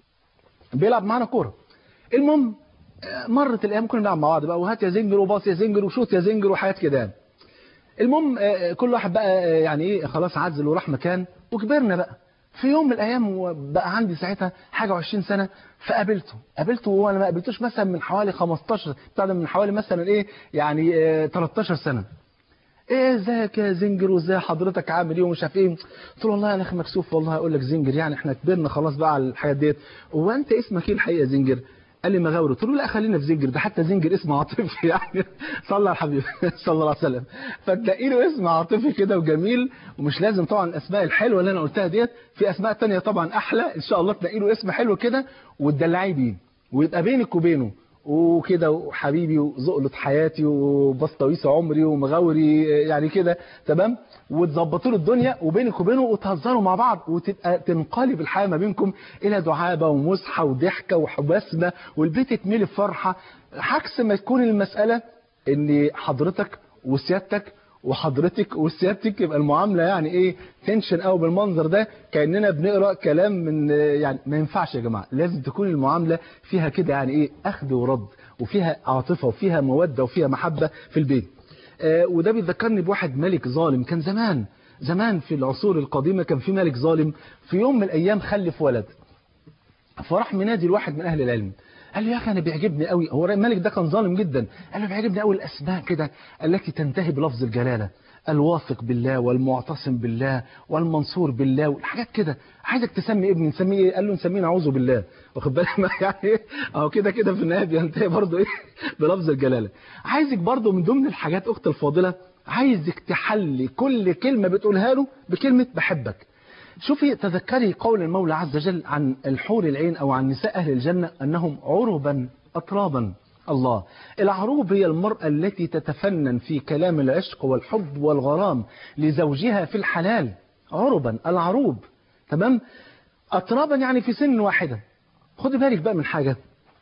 بيلعب معانا كوره المهم آه، مرت الايام كنا بنلعب مع بعض بقى وهات يا زنجر وباص يا زنجر وشوط يا زنجر وحاجات كده يعني المهم آه، كل واحد بقى آه، يعني ايه خلاص عزل وراح مكان وكبرنا بقى في يوم من الايام وبقى عندي ساعتها حاجه و20 سنه فقابلته قابلته وانا ما قابلتوش مثلا من حوالي 15 بتاع ده من حوالي مثلا ايه يعني آه، 13 سنه ايه ازيك يا زنجر وازاي حضرتك عامل ايه ومش عارف ايه قلت له والله انا اخي مكسوف والله اقول لك زنجر يعني احنا كبرنا خلاص بقى على الحاجات ديت هو انت اسمك ايه الحقيقه زنجر قال لي مغاوري قلت له لا خلينا في زنجر ده حتى زنجر اسم عاطفي يعني صلى على الحبيب صلى الله عليه وسلم فتلاقي له اسم عاطفي كده وجميل ومش لازم طبعا الاسماء الحلوه اللي انا قلتها ديت في اسماء تانية طبعا احلى ان شاء الله تلاقي له اسم حلو كده وتدلعيه بيه ويبقى بينك وبينه وكده وحبيبي وزقلة حياتي وبسطويس عمري ومغاوري يعني كده تمام وتظبطوا له الدنيا وبينك وبينه وتهزروا مع بعض وتبقى تنقلب الحياه ما بينكم الى دعابه ومزحه وضحكه وبسمه والبيت يتملي بفرحه عكس ما تكون المساله ان حضرتك وسيادتك وحضرتك وسيادتك يبقى المعامله يعني ايه تنشن قوي بالمنظر ده كاننا بنقرا كلام من يعني ما ينفعش يا جماعه لازم تكون المعامله فيها كده يعني ايه اخذ ورد وفيها عاطفه وفيها موده وفيها محبه في البيت آه وده بيذكرني بواحد ملك ظالم كان زمان زمان في العصور القديمه كان في ملك ظالم في يوم من الايام خلف ولد فراح منادي الواحد من اهل العلم قال له يا اخي انا بيعجبني قوي هو الملك ده كان ظالم جدا قال له بيعجبني قوي الاسماء كده التي تنتهي بلفظ الجلاله الواثق بالله والمعتصم بالله والمنصور بالله والحاجات كده عايزك تسمي ابني نسميه ايه قال له نسميه نعوذ بالله واخد بالك ما يعني اهو كده كده في النهايه بينتهي برضه ايه بلفظ الجلاله عايزك برضه من ضمن الحاجات اخت الفاضله عايزك تحلي كل كلمه بتقولها له بكلمه بحبك شوفي تذكري قول المولى عز وجل عن الحور العين أو عن نساء أهل الجنة أنهم عربا أطرابا الله العروب هي المرأة التي تتفنن في كلام العشق والحب والغرام لزوجها في الحلال عربا العروب تمام أطرابا يعني في سن واحدة خدي بالك بقى من حاجة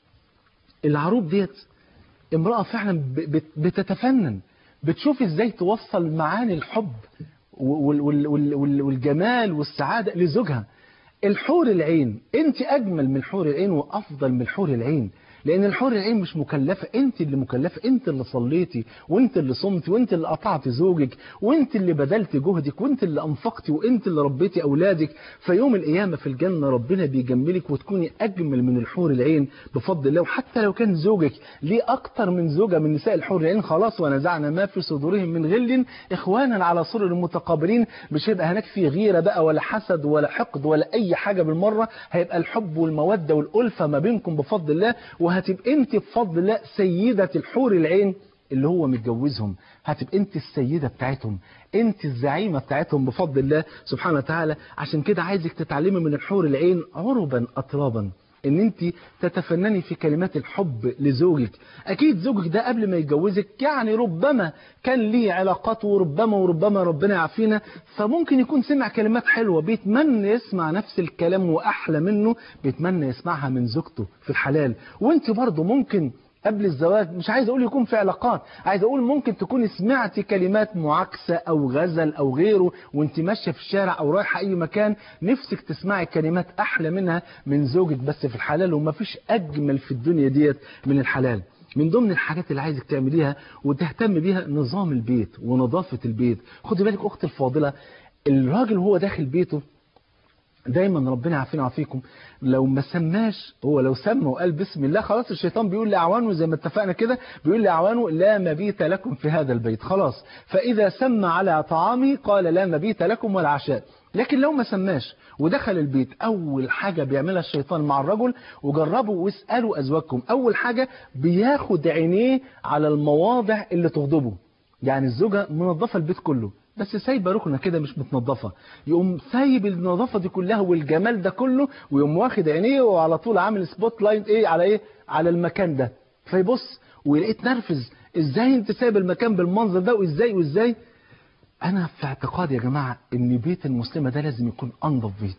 العروب ديت امرأة فعلا بتتفنن بتشوف ازاي توصل معاني الحب والجمال والسعادة لزوجها الحور العين انت اجمل من حور العين وافضل من حور العين لان الحور العين مش مكلفه انت اللي مكلفه انت اللي صليتي وانت اللي صمتي وانت اللي قطعت زوجك وانت اللي بذلت جهدك وانت اللي انفقتي وانت اللي ربيتي اولادك فيوم القيامه في الجنه ربنا بيجملك وتكوني اجمل من الحور العين بفضل الله وحتى لو كان زوجك ليه اكتر من زوجه من نساء الحور العين خلاص ونزعنا ما في صدورهم من غل اخوانا على سرر متقابلين مش هيبقى هناك في غيره بقى ولا حسد ولا حقد ولا اي حاجه بالمره هيبقى الحب والموده والالفه ما بينكم بفضل الله وهتبقى انت بفضل الله سيده الحور العين اللي هو متجوزهم هتبقى انت السيدة بتاعتهم انت الزعيمة بتاعتهم بفضل الله سبحانه وتعالى عشان كده عايزك تتعلمي من الحور العين عربا أطرابا ان انت تتفنني في كلمات الحب لزوجك اكيد زوجك ده قبل ما يتجوزك يعني ربما كان ليه علاقات وربما وربما ربنا يعافينا فممكن يكون سمع كلمات حلوة بيتمنى يسمع نفس الكلام واحلى منه بيتمنى يسمعها من زوجته في الحلال وانت برضه ممكن قبل الزواج مش عايز اقول يكون في علاقات عايز اقول ممكن تكوني سمعتي كلمات معاكسه او غزل او غيره وانت ماشيه في الشارع او رايحه اي مكان نفسك تسمعي كلمات احلى منها من زوجك بس في الحلال ومفيش اجمل في الدنيا ديت من الحلال من ضمن الحاجات اللي عايزك تعمليها وتهتم بيها نظام البيت ونظافه البيت خدي بالك اختي الفاضله الراجل وهو داخل بيته دايما ربنا يعافينا ويعافيكم لو ما سماش هو لو سمى وقال بسم الله خلاص الشيطان بيقول لاعوانه زي ما اتفقنا كده بيقول لاعوانه لا مبيت لكم في هذا البيت خلاص فاذا سمى على طعامه قال لا مبيت لكم ولا عشاء لكن لو ما سماش ودخل البيت اول حاجه بيعملها الشيطان مع الرجل وجربوا واسالوا ازواجكم اول حاجه بياخد عينيه على المواضع اللي تغضبه يعني الزوجه منظفه البيت كله بس سايبه ركنه كده مش متنظفه يقوم سايب النظافه دي كلها والجمال ده كله ويقوم واخد عينيه وعلى طول عامل سبوت لايت ايه على ايه على المكان ده فيبص ويلاقيه اتنرفز ازاي انت سايب المكان بالمنظر ده وازاي وازاي انا في اعتقادي يا جماعه ان بيت المسلمه ده لازم يكون انظف بيت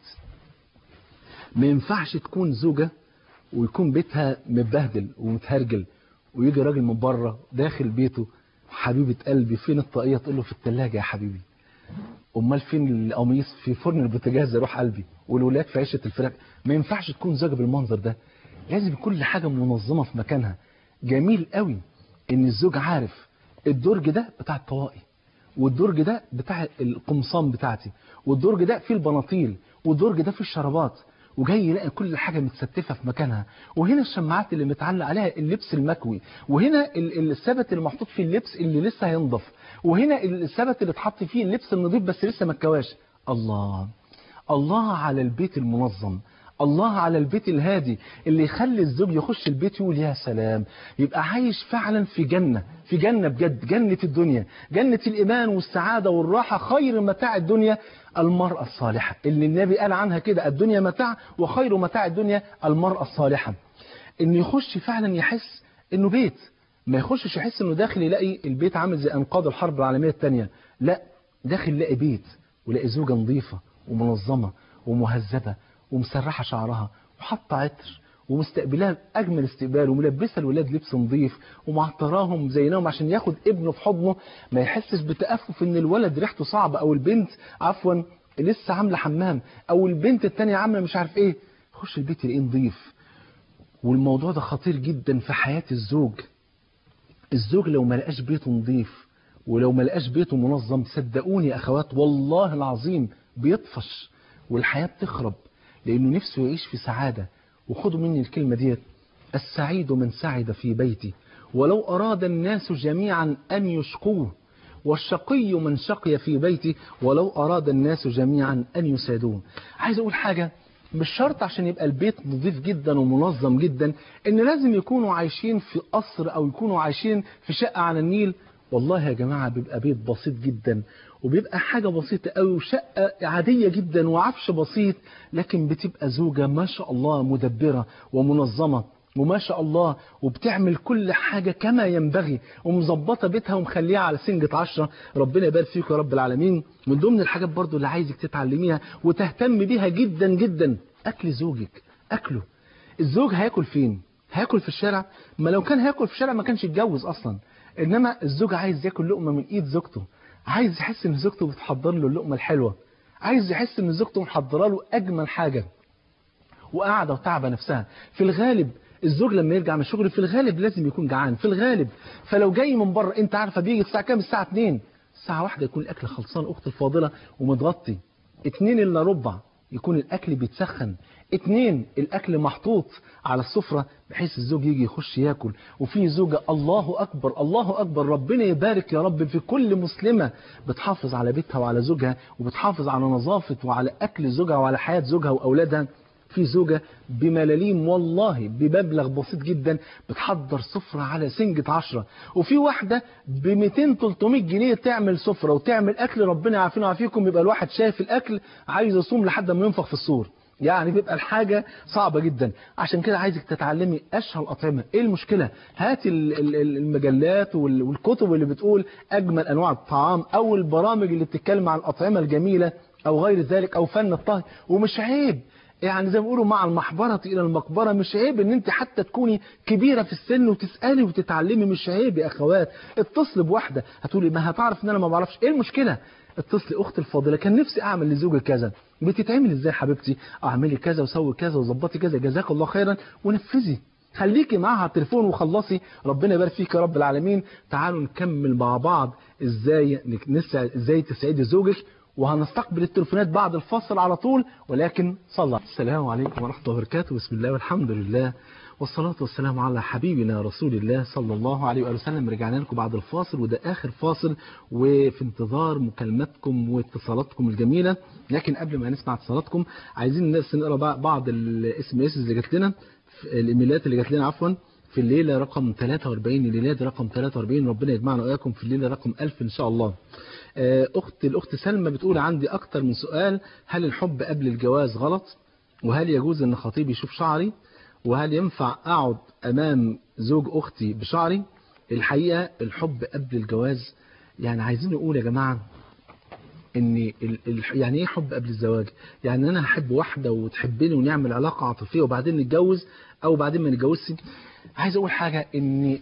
ما ينفعش تكون زوجه ويكون بيتها متبهدل ومتهرجل ويجي راجل من بره داخل بيته حبيبة قلبي فين الطاقية تقول له في التلاجة يا حبيبي امال فين القميص في فرن البوتاجاز يروح قلبي والولاد في عيشة الفراخ ما ينفعش تكون زوجة بالمنظر ده لازم كل حاجة منظمة في مكانها جميل قوي ان الزوج عارف الدرج ده بتاع الطواقي والدرج ده بتاع القمصان بتاعتي والدرج ده فيه البناطيل والدرج ده فيه الشرابات وجاي يلاقي كل حاجة متستفة في مكانها وهنا الشماعات اللي متعلق عليها اللبس المكوي وهنا الثبت اللي محطوط فيه اللبس اللي لسه هينضف وهنا الثبت اللي اتحط فيه اللبس النظيف بس لسه ما اتكواش الله الله على البيت المنظم الله على البيت الهادي اللي يخلي الزوج يخش البيت يقول يا سلام يبقى عايش فعلا في جنة في جنة بجد جنة الدنيا جنة الإيمان والسعادة والراحة خير متاع الدنيا المرأة الصالحة اللي النبي قال عنها كده الدنيا متاع وخير متاع الدنيا المرأة الصالحة انه يخش فعلا يحس انه بيت ما يخشش يحس انه داخل يلاقي البيت عامل زي انقاض الحرب العالمية الثانية لا داخل يلاقي بيت ويلاقي زوجة نظيفة ومنظمة ومهذبة ومسرحة شعرها وحاطة عطر ومستقبلها أجمل استقبال وملبسة الولاد لبس نظيف ومعطراهم زينهم عشان ياخد ابنه في حضنه ما يحسش بتأفف ان الولد ريحته صعبة او البنت عفوا لسه عاملة حمام او البنت التانية عاملة مش عارف ايه خش البيت يلاقيه نظيف والموضوع ده خطير جدا في حياة الزوج الزوج لو ما لقاش بيته نظيف ولو ما لقاش بيته منظم صدقوني يا اخوات والله العظيم بيطفش والحياة بتخرب لانه نفسه يعيش في سعادة وخدوا مني الكلمة ديت السعيد من سعد في بيتي ولو أراد الناس جميعا أن يشقوه والشقي من شقي في بيتي ولو أراد الناس جميعا أن يسادوه عايز أقول حاجة مش شرط عشان يبقى البيت نظيف جدا ومنظم جدا ان لازم يكونوا عايشين في قصر او يكونوا عايشين في شقة على النيل والله يا جماعة بيبقى بيت بسيط جدا وبيبقى حاجة بسيطة قوي وشقة عادية جدا وعفش بسيط لكن بتبقى زوجة ما شاء الله مدبرة ومنظمة وما شاء الله وبتعمل كل حاجة كما ينبغي ومظبطة بيتها ومخليها على سنجة عشرة ربنا يبارك فيك يا رب العالمين من ضمن الحاجات برضو اللي عايزك تتعلميها وتهتم بيها جدا جدا أكل زوجك أكله الزوج هياكل فين هياكل في الشارع ما لو كان هياكل في الشارع ما كانش يتجوز أصلا إنما الزوج عايز ياكل لقمة من إيد زوجته عايز يحس إن زوجته بتحضر له اللقمة الحلوة عايز يحس إن زوجته محضرة له أجمل حاجة وقاعدة وتعبة نفسها في الغالب الزوج لما يرجع من الشغل في الغالب لازم يكون جعان في الغالب فلو جاي من بره انت عارفه بيجي الساعه كام الساعه 2 الساعه واحدة يكون الاكل خلصان اختي الفاضله ومتغطي اتنين الا ربع يكون الاكل بيتسخن اتنين الاكل محطوط على السفرة بحيث الزوج يجي يخش ياكل وفي زوجة الله اكبر الله اكبر ربنا يبارك يا رب في كل مسلمة بتحافظ على بيتها وعلى زوجها وبتحافظ على نظافة وعلى اكل زوجها وعلى حياة زوجها واولادها في زوجة بملاليم والله بمبلغ بسيط جدا بتحضر سفرة على سنجة عشرة وفي واحدة ب 200 300 جنيه تعمل سفرة وتعمل أكل ربنا يعافينا ويعافيكم يبقى الواحد شايف الأكل عايز يصوم لحد ما ينفخ في السور يعني بيبقى الحاجة صعبة جدا عشان كده عايزك تتعلمي أشهى الأطعمة إيه المشكلة هات ال- ال- ال- المجلات وال- والكتب اللي بتقول أجمل أنواع الطعام أو البرامج اللي بتتكلم عن الأطعمة الجميلة أو غير ذلك أو فن الطهي ومش عيب يعني زي ما بيقولوا مع المحبرة إلى المقبرة مش عيب إن أنت حتى تكوني كبيرة في السن وتسألي وتتعلمي مش عيب يا أخوات اتصل بواحدة هتقولي ما هتعرف إن أنا ما بعرفش إيه المشكلة اتصلي أختي الفاضلة كان نفسي أعمل لزوجي كذا بتتعمل إزاي حبيبتي أعملي كذا وسوي كذا وظبطي كذا جزاك الله خيرا ونفذي خليكي معاها على التليفون وخلصي ربنا يبارك فيك يا رب العالمين تعالوا نكمل مع بعض ازاي نسعد ازاي تسعدي زوجك وهنستقبل التليفونات بعد الفصل على طول ولكن صلى السلام عليكم ورحمة الله وبركاته بسم الله والحمد لله والصلاة والسلام على حبيبنا رسول الله صلى الله عليه وآله وسلم رجعنا لكم بعد الفاصل وده آخر فاصل وفي انتظار مكالماتكم واتصالاتكم الجميلة لكن قبل ما نسمع اتصالاتكم عايزين الناس نقرا بعض الاس ام اس اللي جات لنا الايميلات اللي جات لنا عفوا في الليلة رقم 43 الليلات رقم 43 ربنا يجمعنا وإياكم في الليلة رقم 1000 إن شاء الله أخت الأخت سلمى بتقول عندي أكتر من سؤال هل الحب قبل الجواز غلط وهل يجوز أن خطيبي يشوف شعري وهل ينفع أقعد أمام زوج أختي بشعري الحقيقة الحب قبل الجواز يعني عايزين نقول يا جماعة ان ال... ال... يعني ايه حب قبل الزواج يعني انا هحب واحده وتحبني ونعمل علاقه عاطفيه وبعدين نتجوز او بعدين ما نتجوزش عايز اقول حاجه ان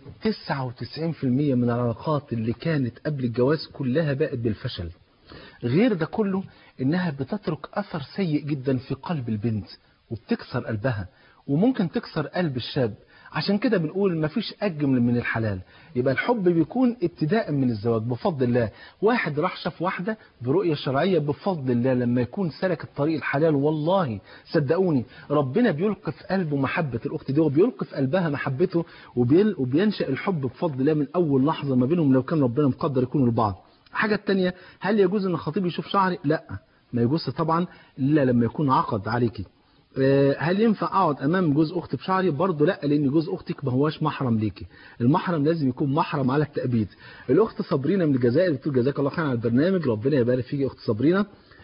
99% من العلاقات اللي كانت قبل الجواز كلها بقت بالفشل غير ده كله انها بتترك اثر سيء جدا في قلب البنت وبتكسر قلبها وممكن تكسر قلب الشاب عشان كده بنقول مفيش أجمل من الحلال يبقى الحب بيكون ابتداء من الزواج بفضل الله واحد راح شاف واحدة برؤية شرعية بفضل الله لما يكون سلك الطريق الحلال والله صدقوني ربنا بيلقي في قلبه محبة الأخت دي وبيلقي في قلبها محبته وبيل وبينشأ الحب بفضل الله من أول لحظة ما بينهم لو كان ربنا مقدر يكونوا لبعض الحاجة التانية هل يجوز أن الخطيب يشوف شعري؟ لا ما يجوز طبعا إلا لما يكون عقد عليكي هل ينفع اقعد امام جوز اختي بشعري برضه لا لان جوز اختك ما هواش محرم ليكي المحرم لازم يكون محرم على التأبيد الاخت صابرينا من الجزائر بتقول جزاك الله خير على البرنامج ربنا يبارك فيك يا اخت صابرينا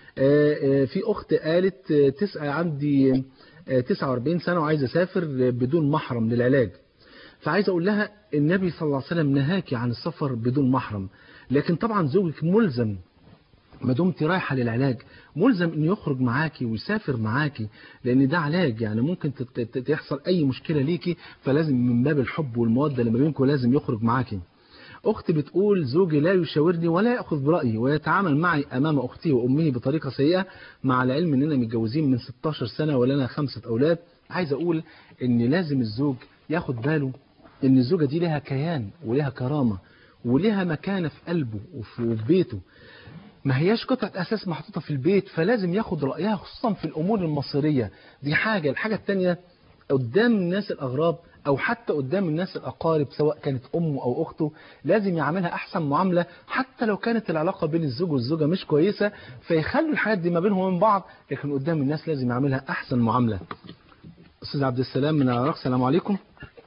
في اخت قالت تسأل عندي 49 سنه وعايزه اسافر بدون محرم للعلاج فعايز اقول لها النبي صلى الله عليه وسلم نهاكي عن السفر بدون محرم لكن طبعا زوجك ملزم ما دمت رايحه للعلاج ملزم انه يخرج معاكي ويسافر معاكي لان ده علاج يعني ممكن تحصل اي مشكله ليكي فلازم من باب الحب والموده اللي ما بينكم لازم يخرج معاكي اختي بتقول زوجي لا يشاورني ولا ياخذ برايي ويتعامل معي امام اختي وامه بطريقه سيئه مع العلم اننا متجوزين من 16 سنه ولنا خمسه اولاد عايز اقول ان لازم الزوج ياخد باله ان الزوجه دي لها كيان ولها كرامه ولها مكانه في قلبه وفي بيته ما هياش قطعة أساس محطوطة في البيت فلازم ياخد رأيها خصوصا في الأمور المصيرية دي حاجة الحاجة التانية قدام الناس الأغراب أو حتى قدام الناس الأقارب سواء كانت أمه أو أخته لازم يعملها أحسن معاملة حتى لو كانت العلاقة بين الزوج والزوجة مش كويسة فيخلوا الحياة دي ما بينهم وبين بعض لكن قدام الناس لازم يعملها أحسن معاملة أستاذ عبد السلام من العراق السلام عليكم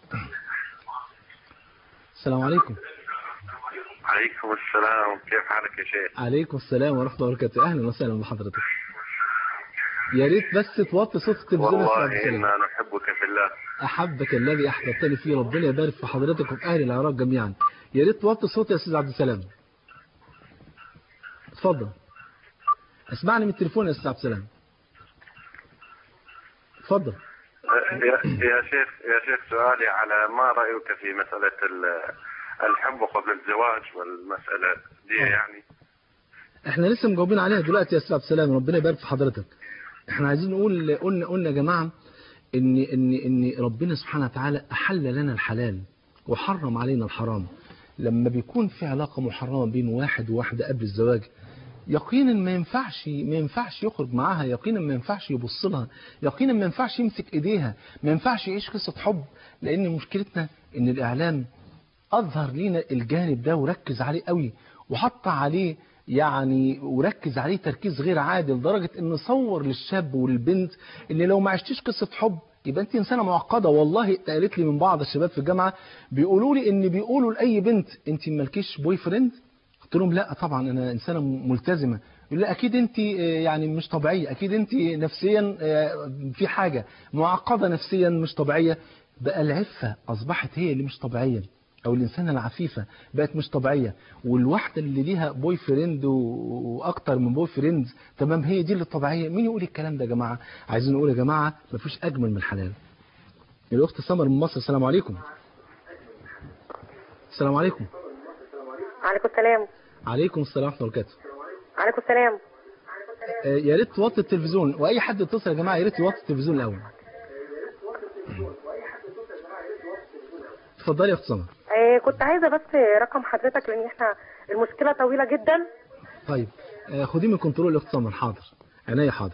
السلام عليكم عليكم السلام كيف حالك يا شيخ عليكم السلام ورحمة الله وبركاته أهلا وسهلا بحضرتك يا ريت بس توطي صوت التلفزيون والله إنا نحبك في الله أحبك الذي أحببتني فيه ربنا يبارك في حضرتك وفي أهل العراق جميعا يا ريت توطي صوت يا أستاذ عبد السلام اتفضل اسمعني من التليفون يا أستاذ عبد السلام اتفضل يا يا شيخ يا شيخ سؤالي على ما رأيك في مسألة الحب قبل الزواج والمسألة دي يعني احنا لسه مجاوبين عليها دلوقتي يا استاذ عبد السلام ربنا يبارك في حضرتك احنا عايزين نقول قلنا قلنا يا جماعه ان ان ان ربنا سبحانه وتعالى احل لنا الحلال وحرم علينا الحرام لما بيكون في علاقه محرمه بين واحد وواحده قبل الزواج يقينا ما ينفعش ما ينفعش يخرج معاها يقينا ما ينفعش يبص لها يقينا ما ينفعش يمسك ايديها ما ينفعش يعيش قصه حب لان مشكلتنا ان الاعلام اظهر لينا الجانب ده وركز عليه قوي وحط عليه يعني وركز عليه تركيز غير عادي لدرجه ان صور للشاب وللبنت ان لو ما عشتيش قصه حب يبقى انت انسانه معقده والله اتقالت لي من بعض الشباب في الجامعه بيقولوا لي ان بيقولوا لاي بنت انت مالكيش بوي فريند قلت لهم لا طبعا انا انسانه ملتزمه يقول لا اكيد انت يعني مش طبيعيه اكيد انت نفسيا آه، في حاجه معقده نفسيا مش طبيعيه بقى العفه اصبحت هي اللي مش طبيعيه او الانسانه العفيفه بقت مش طبيعيه والواحده اللي ليها بوي فريند و- واكتر من بوي فريند تمام هي دي اللي الطبيعيه مين يقول الكلام ده يا جماعه عايزين نقول يا جماعه مفيش اجمل من الحلال الاخت سمر من مصر السلام عليكم السلام عليكم عليكم السلام عليكم السلام ورحمه الله وبركاته عليكم السلام آه، يا ريت توطي التلفزيون واي حد يتصل يا جماعه يا ريت يوطي التلفزيون الاول اتفضلي يا اخت سمر آه كنت عايزه بس رقم حضرتك لان احنا المشكله طويله جدا طيب آه، خديه من كنترول الاخت سمر حاضر عينيا حاضر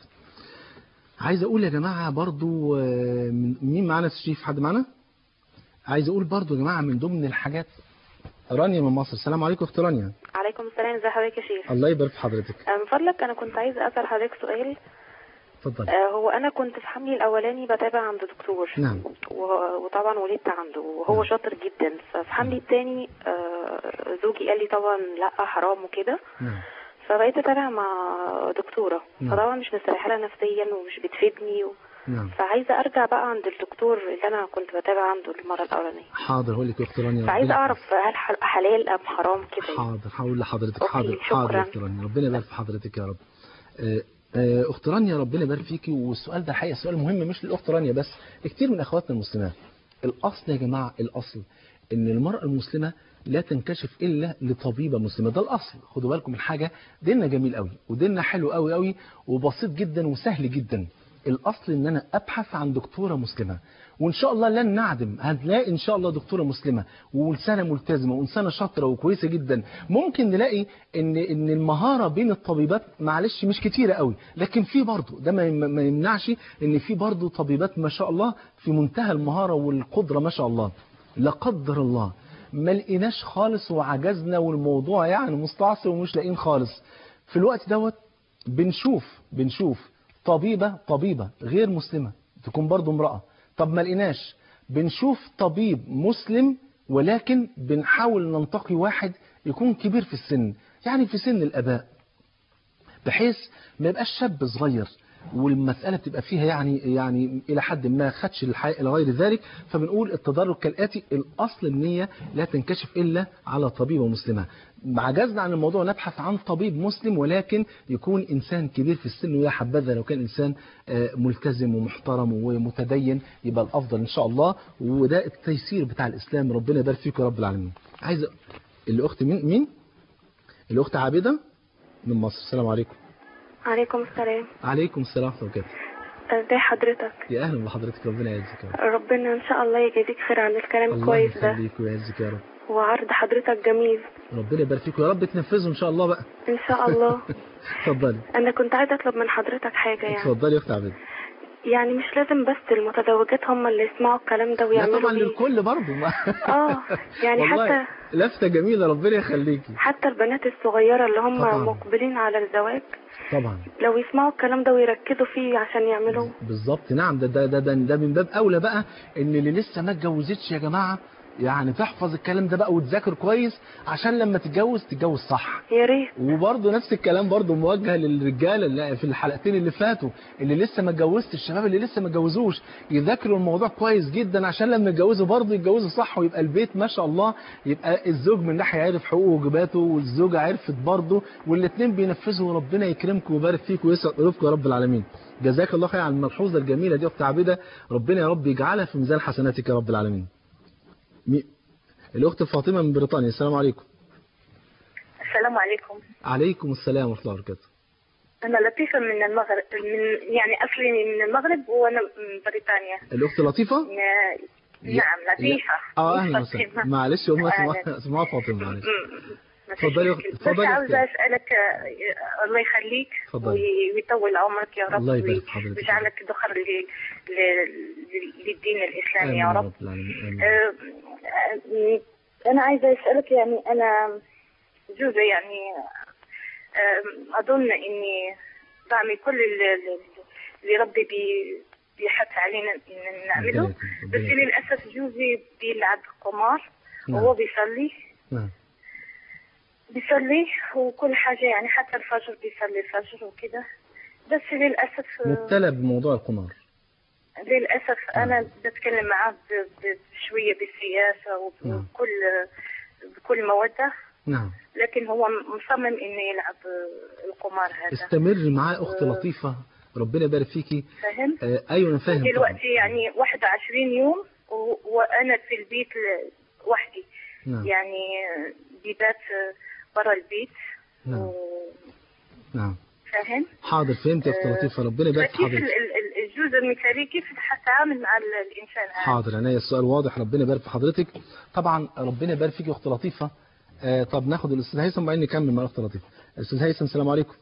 عايز اقول يا جماعه برضو آه، من- مين معانا شريف حد معانا عايز اقول برضو يا جماعه من ضمن الحاجات رانيا من مصر السلام عليكم اخت رانيا عليكم السلام ازي حضرتك يا شيخ الله يبارك في حضرتك آه، من فضلك انا كنت عايزه اسال حضرتك سؤال اتفضلي آه، هو انا كنت في حملي الاولاني بتابع عند دكتور نعم و- وطبعا ولدت عنده وهو نعم. شاطر جدا ففي حملي التاني آه، زوجي قال لي طبعا لا حرام وكده نعم فبقيت اتابع مع دكتوره نعم. فطبعا مش مستريحه لها نفسيا ومش بتفيدني و... نعم فعايزه ارجع بقى عند الدكتور اللي انا كنت بتابع عنده المره الاولانيه حاضر هقول لك يا اخت رانيا فعايزه ربنا- اعرف هل ح- حلال ام حرام كده يعني. حاضر هقول لحضرتك أوكي، حاضر شكراً. حاضر يا اخت رانيا ربنا يبارك في حضرتك يا رب آه، آه، اخت رانيا ربنا يبارك فيكي والسؤال ده حقيقه سؤال مهم مش للاخت رانيا بس كتير من اخواتنا المسلمات الاصل يا جماعه الاصل ان المراه المسلمه لا تنكشف الا لطبيبه مسلمه ده الاصل خدوا بالكم من حاجه ديننا جميل قوي وديننا حلو قوي قوي وبسيط جدا وسهل جدا الاصل ان انا ابحث عن دكتوره مسلمه وان شاء الله لن نعدم هنلاقي ان شاء الله دكتوره مسلمه وانسانه ملتزمه وانسانه شاطره وكويسه جدا ممكن نلاقي ان ان المهاره بين الطبيبات معلش مش كتيره قوي لكن في برضه ده ما يم- ما يمنعش ان في برضه طبيبات ما شاء الله في منتهى المهاره والقدره ما شاء الله لا قدر الله ما لقيناش خالص وعجزنا والموضوع يعني مستعصي ومش لاقيين خالص في الوقت دوت بنشوف بنشوف طبيبة طبيبة غير مسلمة تكون برضو امرأة طب ما لقيناش بنشوف طبيب مسلم ولكن بنحاول ننتقي واحد يكون كبير في السن يعني في سن الآباء بحيث ما يبقاش شاب صغير والمسألة بتبقى فيها يعني يعني إلى حد ما خدش الحياة إلى غير ذلك فبنقول التدرج كالآتي الأصل النية لا تنكشف إلا على طبيبة مسلمة عجزنا عن الموضوع نبحث عن طبيب مسلم ولكن يكون إنسان كبير في السن ويا حبذا لو كان إنسان آه، ملتزم ومحترم ومتدين يبقى الأفضل إن شاء الله وده التيسير بتاع الإسلام ربنا يبارك فيك يا رب العالمين عايز الأخت مين مين الأخت عابدة من مصر السلام عليكم عليكم السلام عليكم السلام ورحمة الله وبركاته ازي حضرتك يا أهلا بحضرتك ربنا يعزك يا رب ربنا ان شاء الله يجازيك خير عن الكلام الله الكويس ده يخليك ويعزك يا رب وعرض حضرتك جميل ربنا يبارك فيك ويا رب تنفذه إن شاء الله بقى ان شاء الله اتفضلي انا كنت عايزه اطلب من حضرتك حاجه يعني اتفضلي يا أخت عابدة يعني مش لازم بس المتزوجات هم اللي يسمعوا الكلام ده لا ويعملوا طبعا بيه للكل برضه ما اه يعني والله حتى لفتة جميلة ربنا يخليكي حتى البنات الصغيره اللي هم طبعاً. مقبلين على الزواج طبعا لو يسمعوا الكلام ده ويركزوا فيه عشان يعملوا بالظبط نعم ده ده ده ده, ده من باب اولى بقى ان اللي لسه ما اتجوزتش يا جماعه يعني تحفظ الكلام ده بقى وتذاكر كويس عشان لما تتجوز تتجوز صح يا ريت وبرضه نفس الكلام برضه موجه للرجاله اللي في الحلقتين اللي فاتوا اللي لسه ما اتجوزتش الشباب اللي لسه ما اتجوزوش يذاكروا الموضوع كويس جدا عشان لما يتجوزوا برضه يتجوزوا صح ويبقى البيت ما شاء الله يبقى الزوج من ناحيه عارف حقوقه وواجباته والزوجه عرفت برضه والاثنين بينفذوا وربنا يكرمكم ويبارك فيكم ويسعد قلوبكم يا رب العالمين جزاك الله خير على الملحوظه الجميله دي يا اخت عابده ربنا يا رب يجعلها في ميزان حسناتك يا رب العالمين مي... الاخت فاطمه من بريطانيا السلام عليكم السلام عليكم عليكم السلام ورحمه الله وبركاته أنا لطيفة من المغرب من يعني أصلي من المغرب وأنا من بريطانيا الاخت لطيفه ن- نعم لطيفة اه اهلا مش وسهلا فاطمة. معلش هم اسمها أهلاً. اسمها فاطمه معلش م- ما فيش اتفضلي يا مشكلة. أخت- اتفضلي بس يا عاوزة أختي. أسألك آه، الله يخليك اتفضلي. وي- ويطول عمرك يا رب الله يبارك وي- في حضرتك. ويجعلك ذخر ل- ل- ل- للدين الإسلامي يا آمين رب العالمين آمين. آه، آه، أنا عايزة أسألك يعني أنا جوزي يعني آه، أظن إني بعمل كل اللي اللي ربي بي بيحث علينا إن نعمله ربنا يكرمك، بس ربنا يكرمك. للأسف جوزي بيلعب قمار نعم. وهو بيصلي نعم بيصلي وكل حاجة يعني حتى الفجر بيصلي الفجر وكده بس للأسف مبتلى بموضوع القمار للأسف أنا بتكلم معاه ب- ب- شوية بالسياسة نعم. وبكل بكل مودة نعم لكن هو مصمم إنه يلعب القمار هذا استمر معاه اخت لطيفه ربنا يبارك فيكي فاهم؟ آه ايوه انا فاهم طبعا دلوقتي يعني 21 يوم و- وأنا في البيت ل- وحدي نعم يعني بيبات برا البيت نعم و- نعم فاهم؟ حاضر فهمت يا اخت آه، لطيفه ربنا يبارك في فكيف حضرتك ال- ال- الجزء المثالي كيف حتعامل مع ال- الإنسان هذا؟ حاضر عينيا السؤال واضح ربنا يبارك في حضرتك طبعا ربنا يبارك فيك يا اخت لطيفه آه طب ناخد الاستاذ هيثم وبعدين نكمل مع الاخت لطيفه الاستاذ هيثم السلام عليكم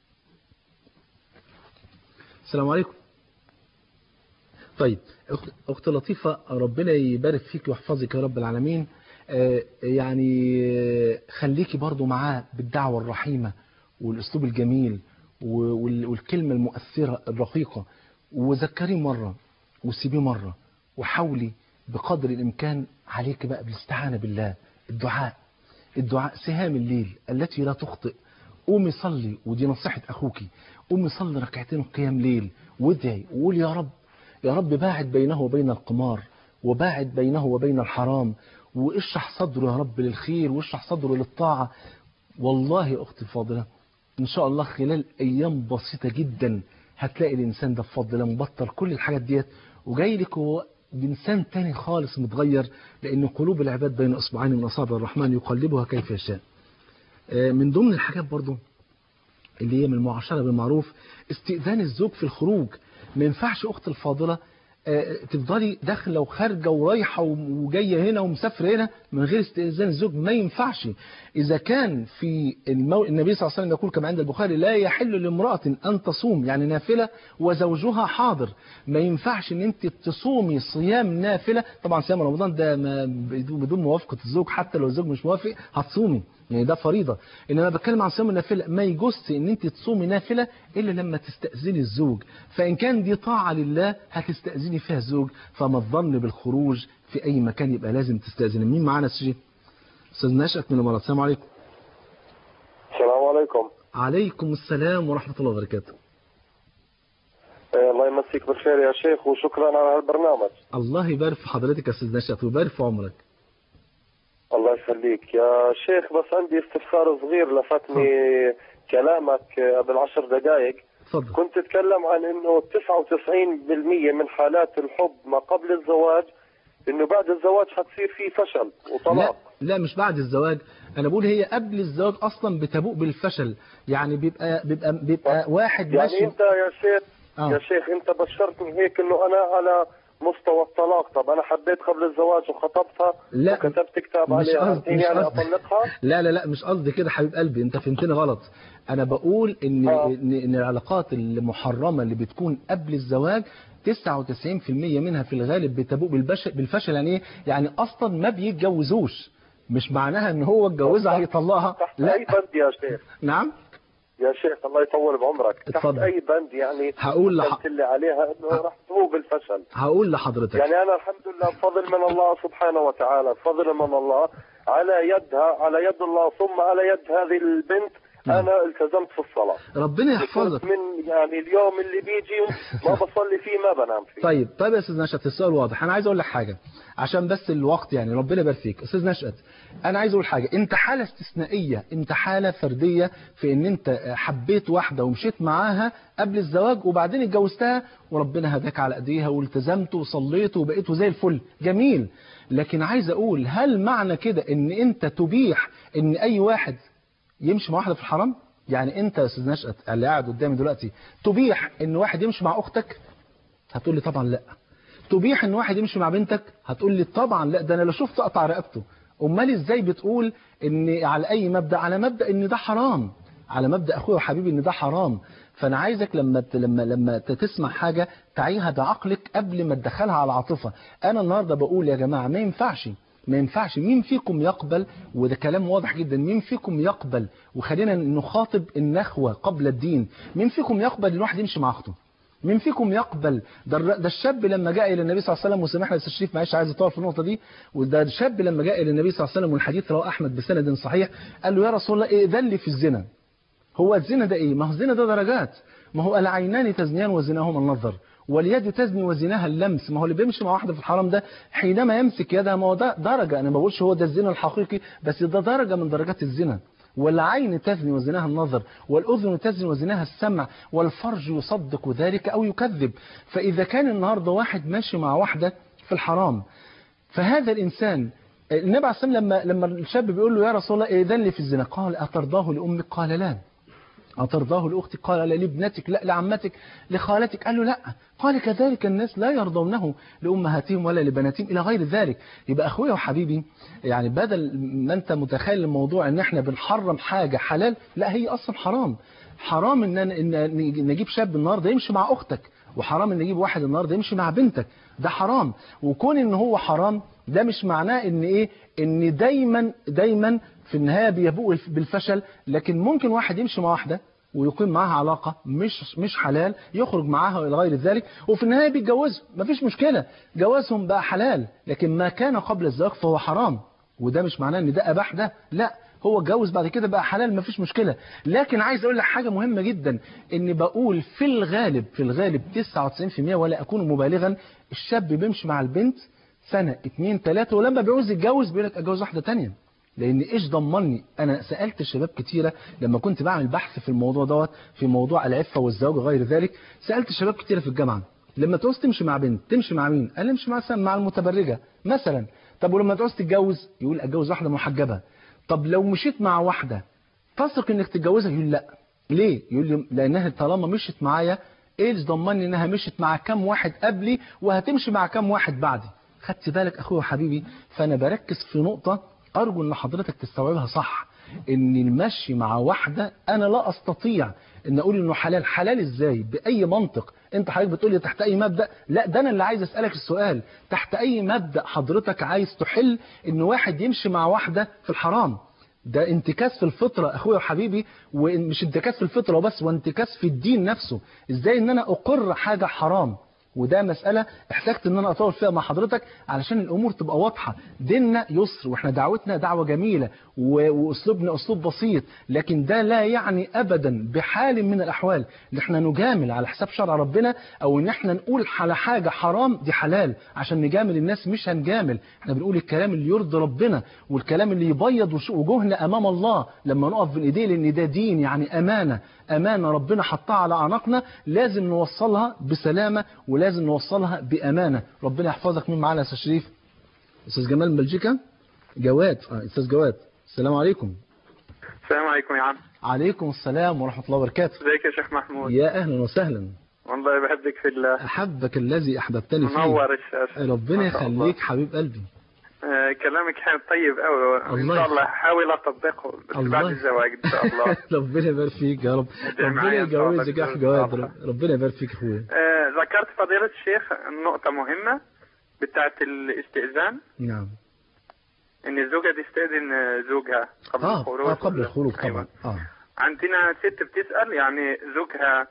السلام عليكم طيب أخت- اخت لطيفه ربنا يبارك فيك ويحفظك يا رب العالمين آه يعني آه، خليكي برضو معاه بالدعوه الرحيمه والاسلوب الجميل و- وال- والكلمه المؤثره الرقيقه وذكريه مره وسيبيه مره وحاولي بقدر الامكان عليك بقى بالاستعانه بالله الدعاء الدعاء سهام الليل التي لا تخطئ قومي صلي ودي نصيحة أخوك قومي صلي ركعتين قيام ليل وادعي وقول يا رب يا رب باعد بينه وبين القمار وباعد بينه وبين الحرام واشرح صدره يا رب للخير واشرح صدره للطاعة والله يا أختي الفاضلة إن شاء الله خلال أيام بسيطة جدا هتلاقي الإنسان ده بفضل الله مبطل كل الحاجات ديت وجاي لك هو بإنسان تاني خالص متغير لأن قلوب العباد بين أصبعين من أصابع الرحمن يقلبها كيف يشاء آه، من ضمن الحاجات برضو اللي هي من المعاشرة بالمعروف استئذان الزوج في الخروج ما ينفعش أخت الفاضلة آه، تفضلي داخلة وخارجة ورايحة وجاية هنا ومسافرة هنا من غير استئذان الزوج ما ينفعش إذا كان في المو... النبي صلى الله عليه وسلم يقول كما عند البخاري لا يحل لامرأة أن تصوم يعني نافلة وزوجها حاضر ما ينفعش ان انت تصومي صيام نافلة طبعا صيام رمضان ده ما بدون موافقة الزوج حتى لو الزوج مش موافق هتصومي يعني ده فريضة انما بتكلم عن صيام النافلة ما يجوزش ان انت تصومي نافلة الا لما تستأذني الزوج فان كان دي طاعة لله هتستأذني فيها الزوج فما الظن بالخروج في اي مكان يبقى لازم تستأذني مين معانا سجي استاذ نشأت من الامارات السلام عليكم السلام عليكم عليكم السلام ورحمة الله وبركاته آه، الله يمسيك بالخير يا شيخ وشكرا على هالبرنامج الله يبارك في حضرتك يا استاذ نشأت ويبارك في عمرك الله يخليك يا شيخ بس عندي استفسار صغير لفتني كلامك آه، قبل عشر دقائق اتفضل كنت تتكلم عن انه 99% من حالات الحب ما قبل الزواج انه بعد الزواج حتصير فيه فشل لا وطلاق لا مش بعد الزواج انا بقول هي قبل الزواج اصلا بتبوء بالفشل يعني بيبقى بيبقى بيبقى واحد ماشي يعني انت يا شيخ آه. يا شيخ انت بشرتني هيك انه انا على مستوى الطلاق طب انا حبيت قبل الزواج وخطبتها لا، وكتبت كتاب مش عليها قصدي- هي مش يعني قصدي. اطلقها لا لا لا مش قصدي كده حبيب قلبي انت فهمتني غلط انا بقول ان آه. ان إن العلاقات المحرمه اللي بتكون قبل الزواج 99% منها في الغالب بتبوء بالبش- بالفشل يعني ايه يعني اصلا ما بيتجوزوش مش معناها ان هو اتجوزها هيطلقها تحت اي لا بند يا شيخ نعم يا شيخ الله يطول بعمرك تحت اتفضل. اي بند يعني هقول لح- قلت لي عليها انه ه- راح تبوء بالفشل هقول لحضرتك يعني انا الحمد لله بفضل من الله سبحانه وتعالى بفضل من الله على يدها على يد الله ثم على يد هذه البنت نعم. انا التزمت في الصلاه ربنا يحفظك كنت من يعني اليوم اللي بيجي ما بصلي فيه ما بنام فيه طيب طيب يا استاذ نشأت السؤال واضح انا عايز اقول لك حاجه عشان بس الوقت يعني ربنا يبارك فيك استاذ نشأت انا عايز اقول حاجه انت حاله استثنائيه انت حاله فرديه في ان انت حبيت واحده ومشيت معاها قبل الزواج وبعدين اتجوزتها وربنا هداك على ايديها والتزمت وصليت وبقيت زي الفل جميل لكن عايز اقول هل معنى كده ان انت تبيح ان اي واحد يمشي مع واحده في الحرام يعني انت يا استاذ نشأت اللي قاعد قدامي دلوقتي تبيح ان واحد يمشي مع اختك هتقول لي طبعا لا تبيح ان واحد يمشي مع بنتك هتقول لي طبعا لا ده انا لو شفت اقطع رقبته امال ازاي بتقول ان على اي مبدا على مبدا ان ده حرام على مبدا اخويا وحبيبي ان ده حرام فانا عايزك لما ت- لما لما ت- تسمع حاجه تعيها بعقلك قبل ما تدخلها على العاطفه انا النهارده بقول يا جماعه ما ينفعش ما ينفعش مين فيكم يقبل وده كلام واضح جدا مين فيكم يقبل وخلينا نخاطب النخوه قبل الدين مين فيكم يقبل ان الواحد يمشي مع اخته مين فيكم يقبل ده, الر- ده الشاب لما جاء الى النبي صلى الله عليه وسلم وسامحنا يا استاذ شريف معلش عايز اطول في النقطه دي وده الشاب لما جاء الى النبي صلى الله عليه وسلم والحديث رواه احمد بسند صحيح قال له يا رسول الله ائذن لي في الزنا هو الزنا ده ايه ما هو الزنا ده درجات ما هو العينان تزنيان وزناهما النظر واليد تزني وزناها اللمس ما هو اللي بيمشي مع واحده في الحرام ده حينما يمسك يدها ما هو ده درجه انا ما بقولش هو ده الزنا الحقيقي بس ده درجه من درجات الزنا والعين تزني وزناها النظر والأذن تزني وزناها السمع والفرج يصدق ذلك أو يكذب فإذا كان النهاردة واحد ماشي مع واحدة في الحرام فهذا الإنسان النبي عليه الصلاة والسلام لما لما الشاب بيقول له يا رسول الله إذن لي في الزنا قال أترضاه لأمك قال لا أترضاه لأختك قال لا لابنتك لا لعمتك لخالتك قال له لا قال كذلك الناس لا يرضونه لأمهاتهم ولا لبناتهم إلى غير ذلك يبقى أخويا وحبيبي يعني بدل ما أنت متخيل الموضوع إن إحنا بنحرم حاجة حلال لا هي أصلا حرام حرام إن إن نجيب شاب النهارده يمشي مع أختك وحرام إن نجيب واحد النهارده يمشي مع بنتك ده حرام وكون إن هو حرام ده مش معناه إن إيه إن دايما دايما في النهاية بيبوء بالفشل لكن ممكن واحد يمشي مع واحدة ويقيم معاها علاقة مش مش حلال يخرج معاها إلى غير ذلك وفي النهاية بيتجوزوا مفيش مشكلة جوازهم بقى حلال لكن ما كان قبل الزواج فهو حرام وده مش معناه ان ده اباح ده لا هو اتجوز بعد كده بقى حلال مفيش مشكلة لكن عايز اقول لك حاجة مهمة جدا ان بقول في الغالب في الغالب 99% ولا اكون مبالغا الشاب بيمشي مع البنت سنة اتنين تلاتة ولما بيعوز يتجوز بيقول لك اتجوز واحدة تانية لان ايش ضمني انا سالت الشباب كتيره لما كنت بعمل بحث في الموضوع دوت في موضوع العفه والزواج وغير ذلك سالت الشباب كتيره في الجامعه لما تعوز تمشي مع بنت تمشي مع مين قال لي امشي مثلا مع المتبرجه مثلا طب ولما تعوز تتجوز يقول اتجوز واحده محجبه طب لو مشيت مع واحده تثق انك تتجوزها يقول لا ليه يقول لي لانها طالما مشيت معايا ايش ضمني انها مشيت مع كام واحد قبلي وهتمشي مع كام واحد بعدي خدت بالك اخويا وحبيبي فانا بركز في نقطه أرجو أن حضرتك تستوعبها صح ان المشي مع واحدة انا لا استطيع ان اقول انه حلال حلال ازاي باي منطق انت حضرتك بتقول لي تحت اي مبدأ لا ده انا اللي عايز اسألك السؤال تحت اي مبدأ حضرتك عايز تحل ان واحد يمشي مع واحدة في الحرام ده انتكاس في الفطرة اخويا وحبيبي ومش انتكاس في الفطرة وبس وانتكاس في الدين نفسه ازاي ان انا اقر حاجة حرام وده مسألة احتجت ان انا اطول فيها مع حضرتك علشان الامور تبقى واضحة ديننا يسر واحنا دعوتنا دعوة جميلة واسلوبنا اسلوب بسيط لكن ده لا يعني ابدا بحال من الاحوال ان احنا نجامل على حساب شرع ربنا او ان احنا نقول على حاجة حرام دي حلال عشان نجامل الناس مش هنجامل احنا بنقول الكلام اللي يرضي ربنا والكلام اللي يبيض وجوهنا امام الله لما نقف بين ايديه لان ده دين يعني امانة امانة ربنا حطها على اعناقنا لازم نوصلها بسلامة ولازم نوصلها بامانة ربنا يحفظك مين معانا يا استاذ شريف استاذ جمال بلجيكا جواد اه استاذ جواد السلام عليكم السلام عليكم يا عم عليكم السلام ورحمة الله وبركاته ازيك يا شيخ محمود يا اهلا وسهلا والله بحبك في الله احبك الذي احببتني فيه منور الشاشة ربنا يخليك حبيب قلبي آه كلامك حلو طيب قوي ان شاء الله هحاول اطبقه بس الله. بعد الزواج ان شاء الله ربنا يبارك فيك يا رب ادعي ربنا معايا إن شاء الله يجوزك يا اخي إن جواد شاء الله. ربنا يبارك فيك اخويا آه ذكرت فضيلة الشيخ نقطة مهمة بتاعت الاستئذان نعم ان الزوجة تستأذن زوجها قبل اه الخروج اه قبل ولا- الخروج طبعا أيوة. اه عندنا ست بتسأل يعني زوجها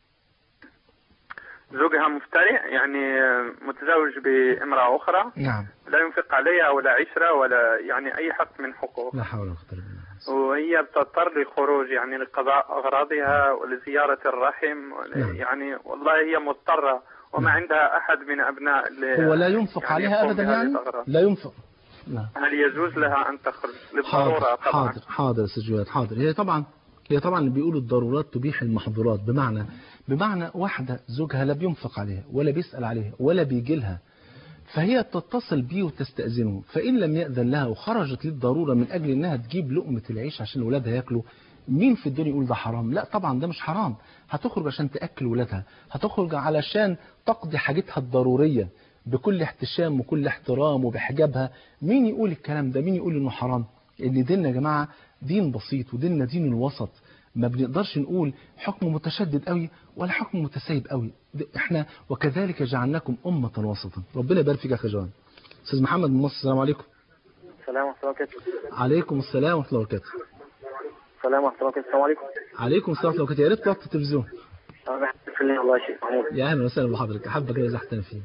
زوجها مفترع يعني متزوج بامرأة أخرى نعم لا ينفق عليها ولا عشرة ولا يعني أي حق من حقوق لا حول ولا قوة الا بالله وهي بتضطر للخروج يعني لقضاء أغراضها ولزيارة الرحم ول- نعم. يعني والله هي مضطرة وما نعم. عندها أحد من أبناء ل- هو لا ينفق يعني عليها يقوم ابدا بهذه يعني الأغراض. لا ينفق لا هل يجوز لها أن تخرج للضرورة حاضر طبعا حاضر حاضر يا استاذ جواد حاضر هي طبعا هي طبعا اللي بيقولوا الضرورات تبيح المحظورات بمعنى بمعنى واحدة زوجها لا بينفق عليها ولا بيسأل عليها ولا بيجي لها فهي تتصل بيه وتستأذنه فإن لم يأذن لها وخرجت للضرورة من أجل إنها تجيب لقمة العيش عشان أولادها ياكلوا مين في الدنيا يقول ده حرام لا طبعا ده مش حرام هتخرج عشان تاكل ولادها هتخرج علشان تقضي حاجتها الضروريه بكل احتشام وكل احترام وبحجابها مين يقول الكلام ده مين يقول انه حرام ان ديننا يا جماعه دين بسيط وديننا دين الوسط ما بنقدرش نقول حكم متشدد قوي ولا حكم متسيب قوي ده احنا وكذلك جعلناكم امه وسطا ربنا يبارك فيك يا اخي جوان استاذ محمد من مصر السلام عليكم السلام ورحمة الله وبركاته عليكم السلام ورحمه الله وبركاته السلام ورحمة الله وبركاته السلام عليكم عليكم السلام ورحمه الله وبركاته يا ريت توطي التلفزيون أنا بحبك في الله والله يا شيخ محمود يا اهلا وسهلا بحضرتك احبك كده زحتنا فيه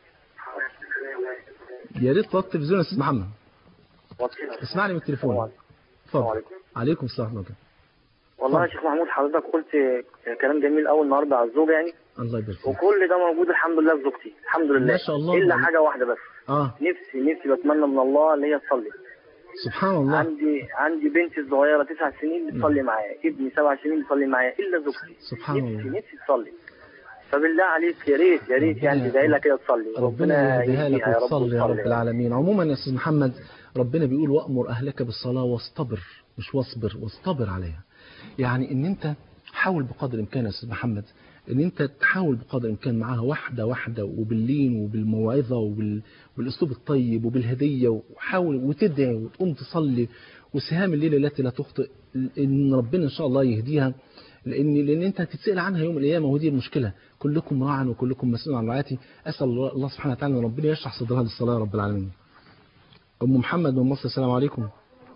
يا ريت توطي التلفزيون يا استاذ محمد اسمعني من التليفون اتفضل عليكم السلام ورحمه الله وبركاته والله يا شيخ محمود حضرتك قلت كلام جميل قوي النهارده على الزوجة يعني الله يبارك فيك وكل ده موجود الحمد لله في زوجتي الحمد لله ما شاء الله. إلا حاجة واحدة بس اه نفسي نفسي بتمنى من الله اللي هي تصلي سبحان الله عندي عندي بنتي الصغيرة تسع سنين بتصلي معايا ابني سبع سنين بيصلي معايا إلا زوجتي سبحان نفسي الله نفسي تصلي فبالله عليك يا ريت يا ريت يعني تدعي لها كده تصلي ربنا يهديها لك يهديها يا رب وتصلي يا رب وتصلي. العالمين عموما يا استاذ محمد ربنا بيقول وامر اهلك بالصلاه واصطبر مش واصبر واصطبر عليها يعني ان انت حاول بقدر الامكان يا استاذ محمد ان انت تحاول بقدر الامكان معاها واحده واحده وباللين وبالموعظه وبال... بالاسلوب الطيب وبالهديه وحاول وتدعي وتقوم تصلي وسهام الليله التي لا تخطئ ان ربنا ان شاء الله يهديها لان لان انت هتتسال عنها يوم القيامه ودي المشكله كلكم راع وكلكم مسؤول عن رعايتي اسال الله الله سبحانه وتعالى ان ربنا يشرح صدرها للصلاه يا رب العالمين ام محمد من مصر السلام عليكم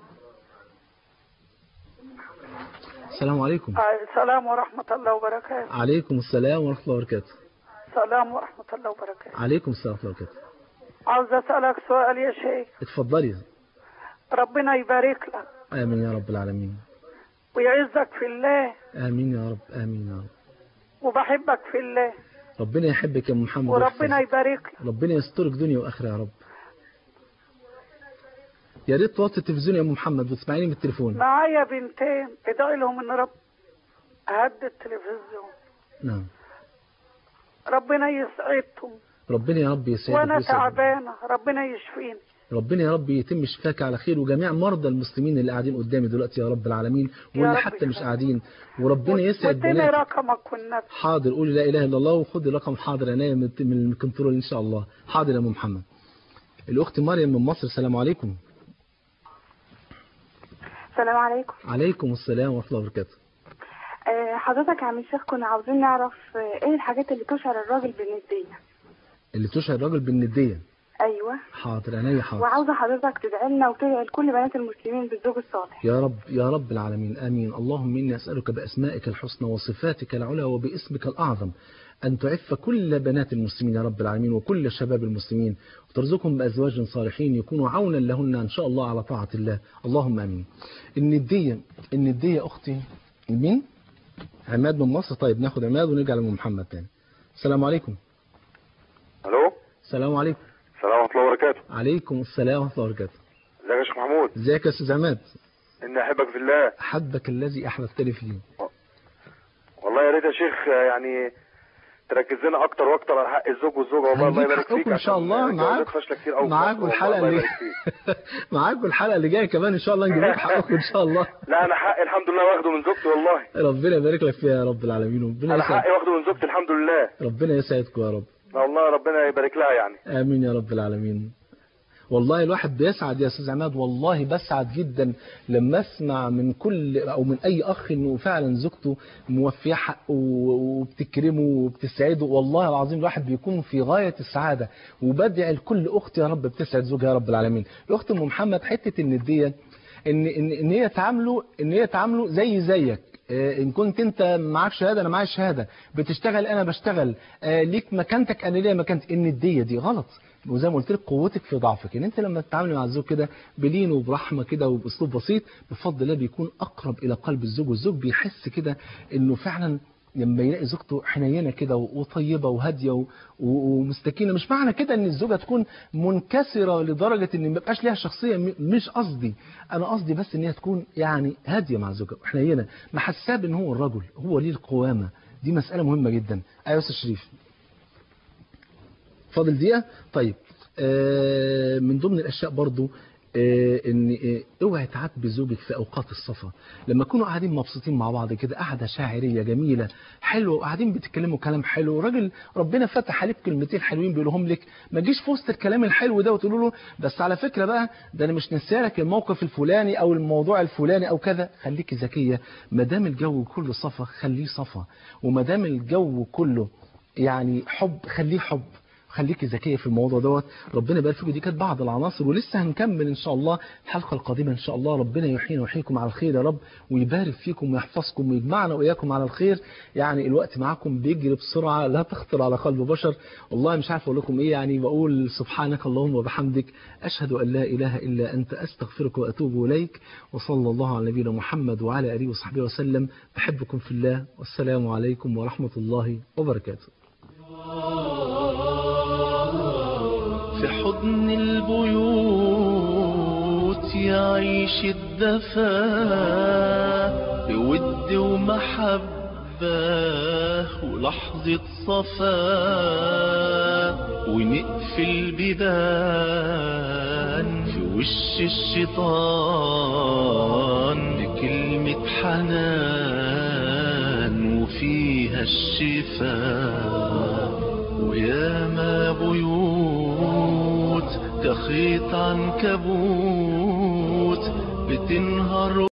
السلام عليكم السلام ورحمة الله وبركاته عليكم السلام ورحمه الله وبركاته السلام ورحمة الله وبركاته عليكم السلام ورحمه الله وبركاته عاوز أسألك سؤال يا شيخ اتفضلي ربنا يبارك لك امين يا رب العالمين ويعزك في الله امين يا رب امين يا رب وبحبك في الله ربنا يحبك يا أم محمد وربنا ويحفظك. يبارك لك ربنا يسترك دنيا واخره يا رب يا ريت توطي التلفزيون يا ام محمد وتسمعيني من التليفون معايا بنتين ادعي لهم ان رب هد التلفزيون نعم ربنا يسعدهم ربنا يا رب يسعدك وانا ويسعدك. تعبانة ربنا يشفيني ربنا يا رب يتم شفاك على خير وجميع مرضى المسلمين اللي قاعدين قدامي دلوقتي يا رب العالمين واللي رب حتى مش قاعدين وربنا يسعد واديني بناتك رقمك والنبي حاضر قولي لا اله الا الله وخدي رقم حاضر عينيا من من الكنترول ان شاء الله حاضر يا ام محمد الاخت مريم من مصر السلام عليكم السلام عليكم عليكم السلام ورحمه الله وبركاته آه، حضرتك يا عم الشيخ كنا عاوزين نعرف آه، ايه الحاجات اللي تشعر الراجل بالندية اللي تشعر الراجل بالنديه ايوه حاضر عينيا حاضر وعاوزة حضرتك تدعي لنا وتدعي لكل بنات المسلمين بالزوج الصالح يا رب يا رب العالمين آمين اللهم إني أسألك بأسمائك الحسنى وصفاتك العلى وباسمك الأعظم أن تعف كل بنات المسلمين يا رب العالمين وكل شباب المسلمين وترزقهم بأزواج صالحين يكونوا عونا لهن إن شاء الله على طاعة الله اللهم آمين الندية الندية أختي مين؟ عماد من مصر طيب ناخد عماد ونرجع لأم محمد تاني السلام عليكم الو السلام عليكم السلام ورحمه الله وبركاته عليكم السلام ورحمة الله وبركاته ازيك يا شيخ محمود ازيك يا أستاذ عماد اني احبك في الله أحبك الذي أحببتني فيه والله يا ريت يا شيخ يعني تركز لنا اكتر واكتر على حق الزوج والزوجه والله الله هنجيب يبارك فيك حقكم ان شاء الله معاك فاشله كتير قوي معاكم الحلقه اللي معاكم الحلقه اللي جايه كمان ان شاء الله نجيب لكم حقكم ان شاء الله لا انا حقي الحمد لله واخده من زوجتي والله ربنا يبارك لك فيها يا رب العالمين ربنا انا يسعد حقي واخده من زوجتي الحمد لله ربنا يسعدكم يا رب والله ربنا يبارك لها يعني امين يا رب العالمين والله الواحد بيسعد يا استاذ عماد والله بسعد جدا لما اسمع من كل او من اي اخ انه فعلا زوجته موفيه حقه وبتكرمه وبتسعده والله العظيم الواحد بيكون في غايه السعاده وبدعي لكل اخت يا رب بتسعد زوجها يا رب العالمين الاخت ام محمد حته النديه ان ان ان هي تعامله ان هي تعامله زي زيك آه، ان كنت انت معاك شهاده انا معايا شهاده بتشتغل انا بشتغل آه، ليك مكانتك انا ليا مكانتي النديه دي غلط وزي ما قلت لك قوتك في ضعفك ان انت لما تتعاملي مع الزوج كده بلين وبرحمه كده وباسلوب بسيط بفضل الله بيكون اقرب الى قلب الزوج والزوج بيحس كده انه فعلا لما يلاقي زوجته حنينه كده وطيبه وهاديه و- و- ومستكينه مش معنى كده ان الزوجه تكون منكسره لدرجه ان ما يبقاش ليها شخصيه م- مش قصدي انا قصدي بس ان هي تكون يعني هاديه مع زوجها وحنينه محساه ان هو الرجل هو ليه القوامه دي مساله مهمه جدا ايوه يا استاذ شريف فاضل دقيقه طيب آه من ضمن الاشياء برضو آه، ان آه، اوعي تعاتبي زوجك في اوقات الصفا لما تكونوا قاعدين مبسوطين مع بعض كده قعده شاعريه جميله حلوه وقاعدين بتتكلموا كلام حلو راجل ربنا فتح عليك كلمتين حلوين بيقولهم لك ما تجيش في وسط الكلام الحلو ده وتقولوا له بس على فكره بقى ده انا مش نسيالك الموقف الفلاني او الموضوع الفلاني او كذا خليكي ذكيه ما دام الجو كله صفا خليه صفا وما دام الجو كله يعني حب خليه حب خليكي ذكيه في الموضوع دوت ربنا يبارك فيكم دي كانت بعض العناصر ولسه هنكمل ان شاء الله الحلقه القادمه ان شاء الله ربنا يحيينا ويحييكم على الخير يا رب ويبارك فيكم ويحفظكم ويجمعنا واياكم على الخير يعني الوقت معاكم بيجري بسرعه لا تخطر على قلب بشر والله مش عارف اقول لكم ايه يعني بقول سبحانك اللهم وبحمدك اشهد ان لا اله الا انت استغفرك واتوب اليك وصلى الله على نبينا محمد وعلى اله وصحبه وسلم بحبكم في الله والسلام عليكم ورحمه الله وبركاته في حضن البيوت يعيش الدفا بود ومحبة ولحظة صفا ونقفل بيبان في وش الشيطان بكلمة حنان وفيها الشفاء وياما بيوت كخيط عنكبوت بتنهار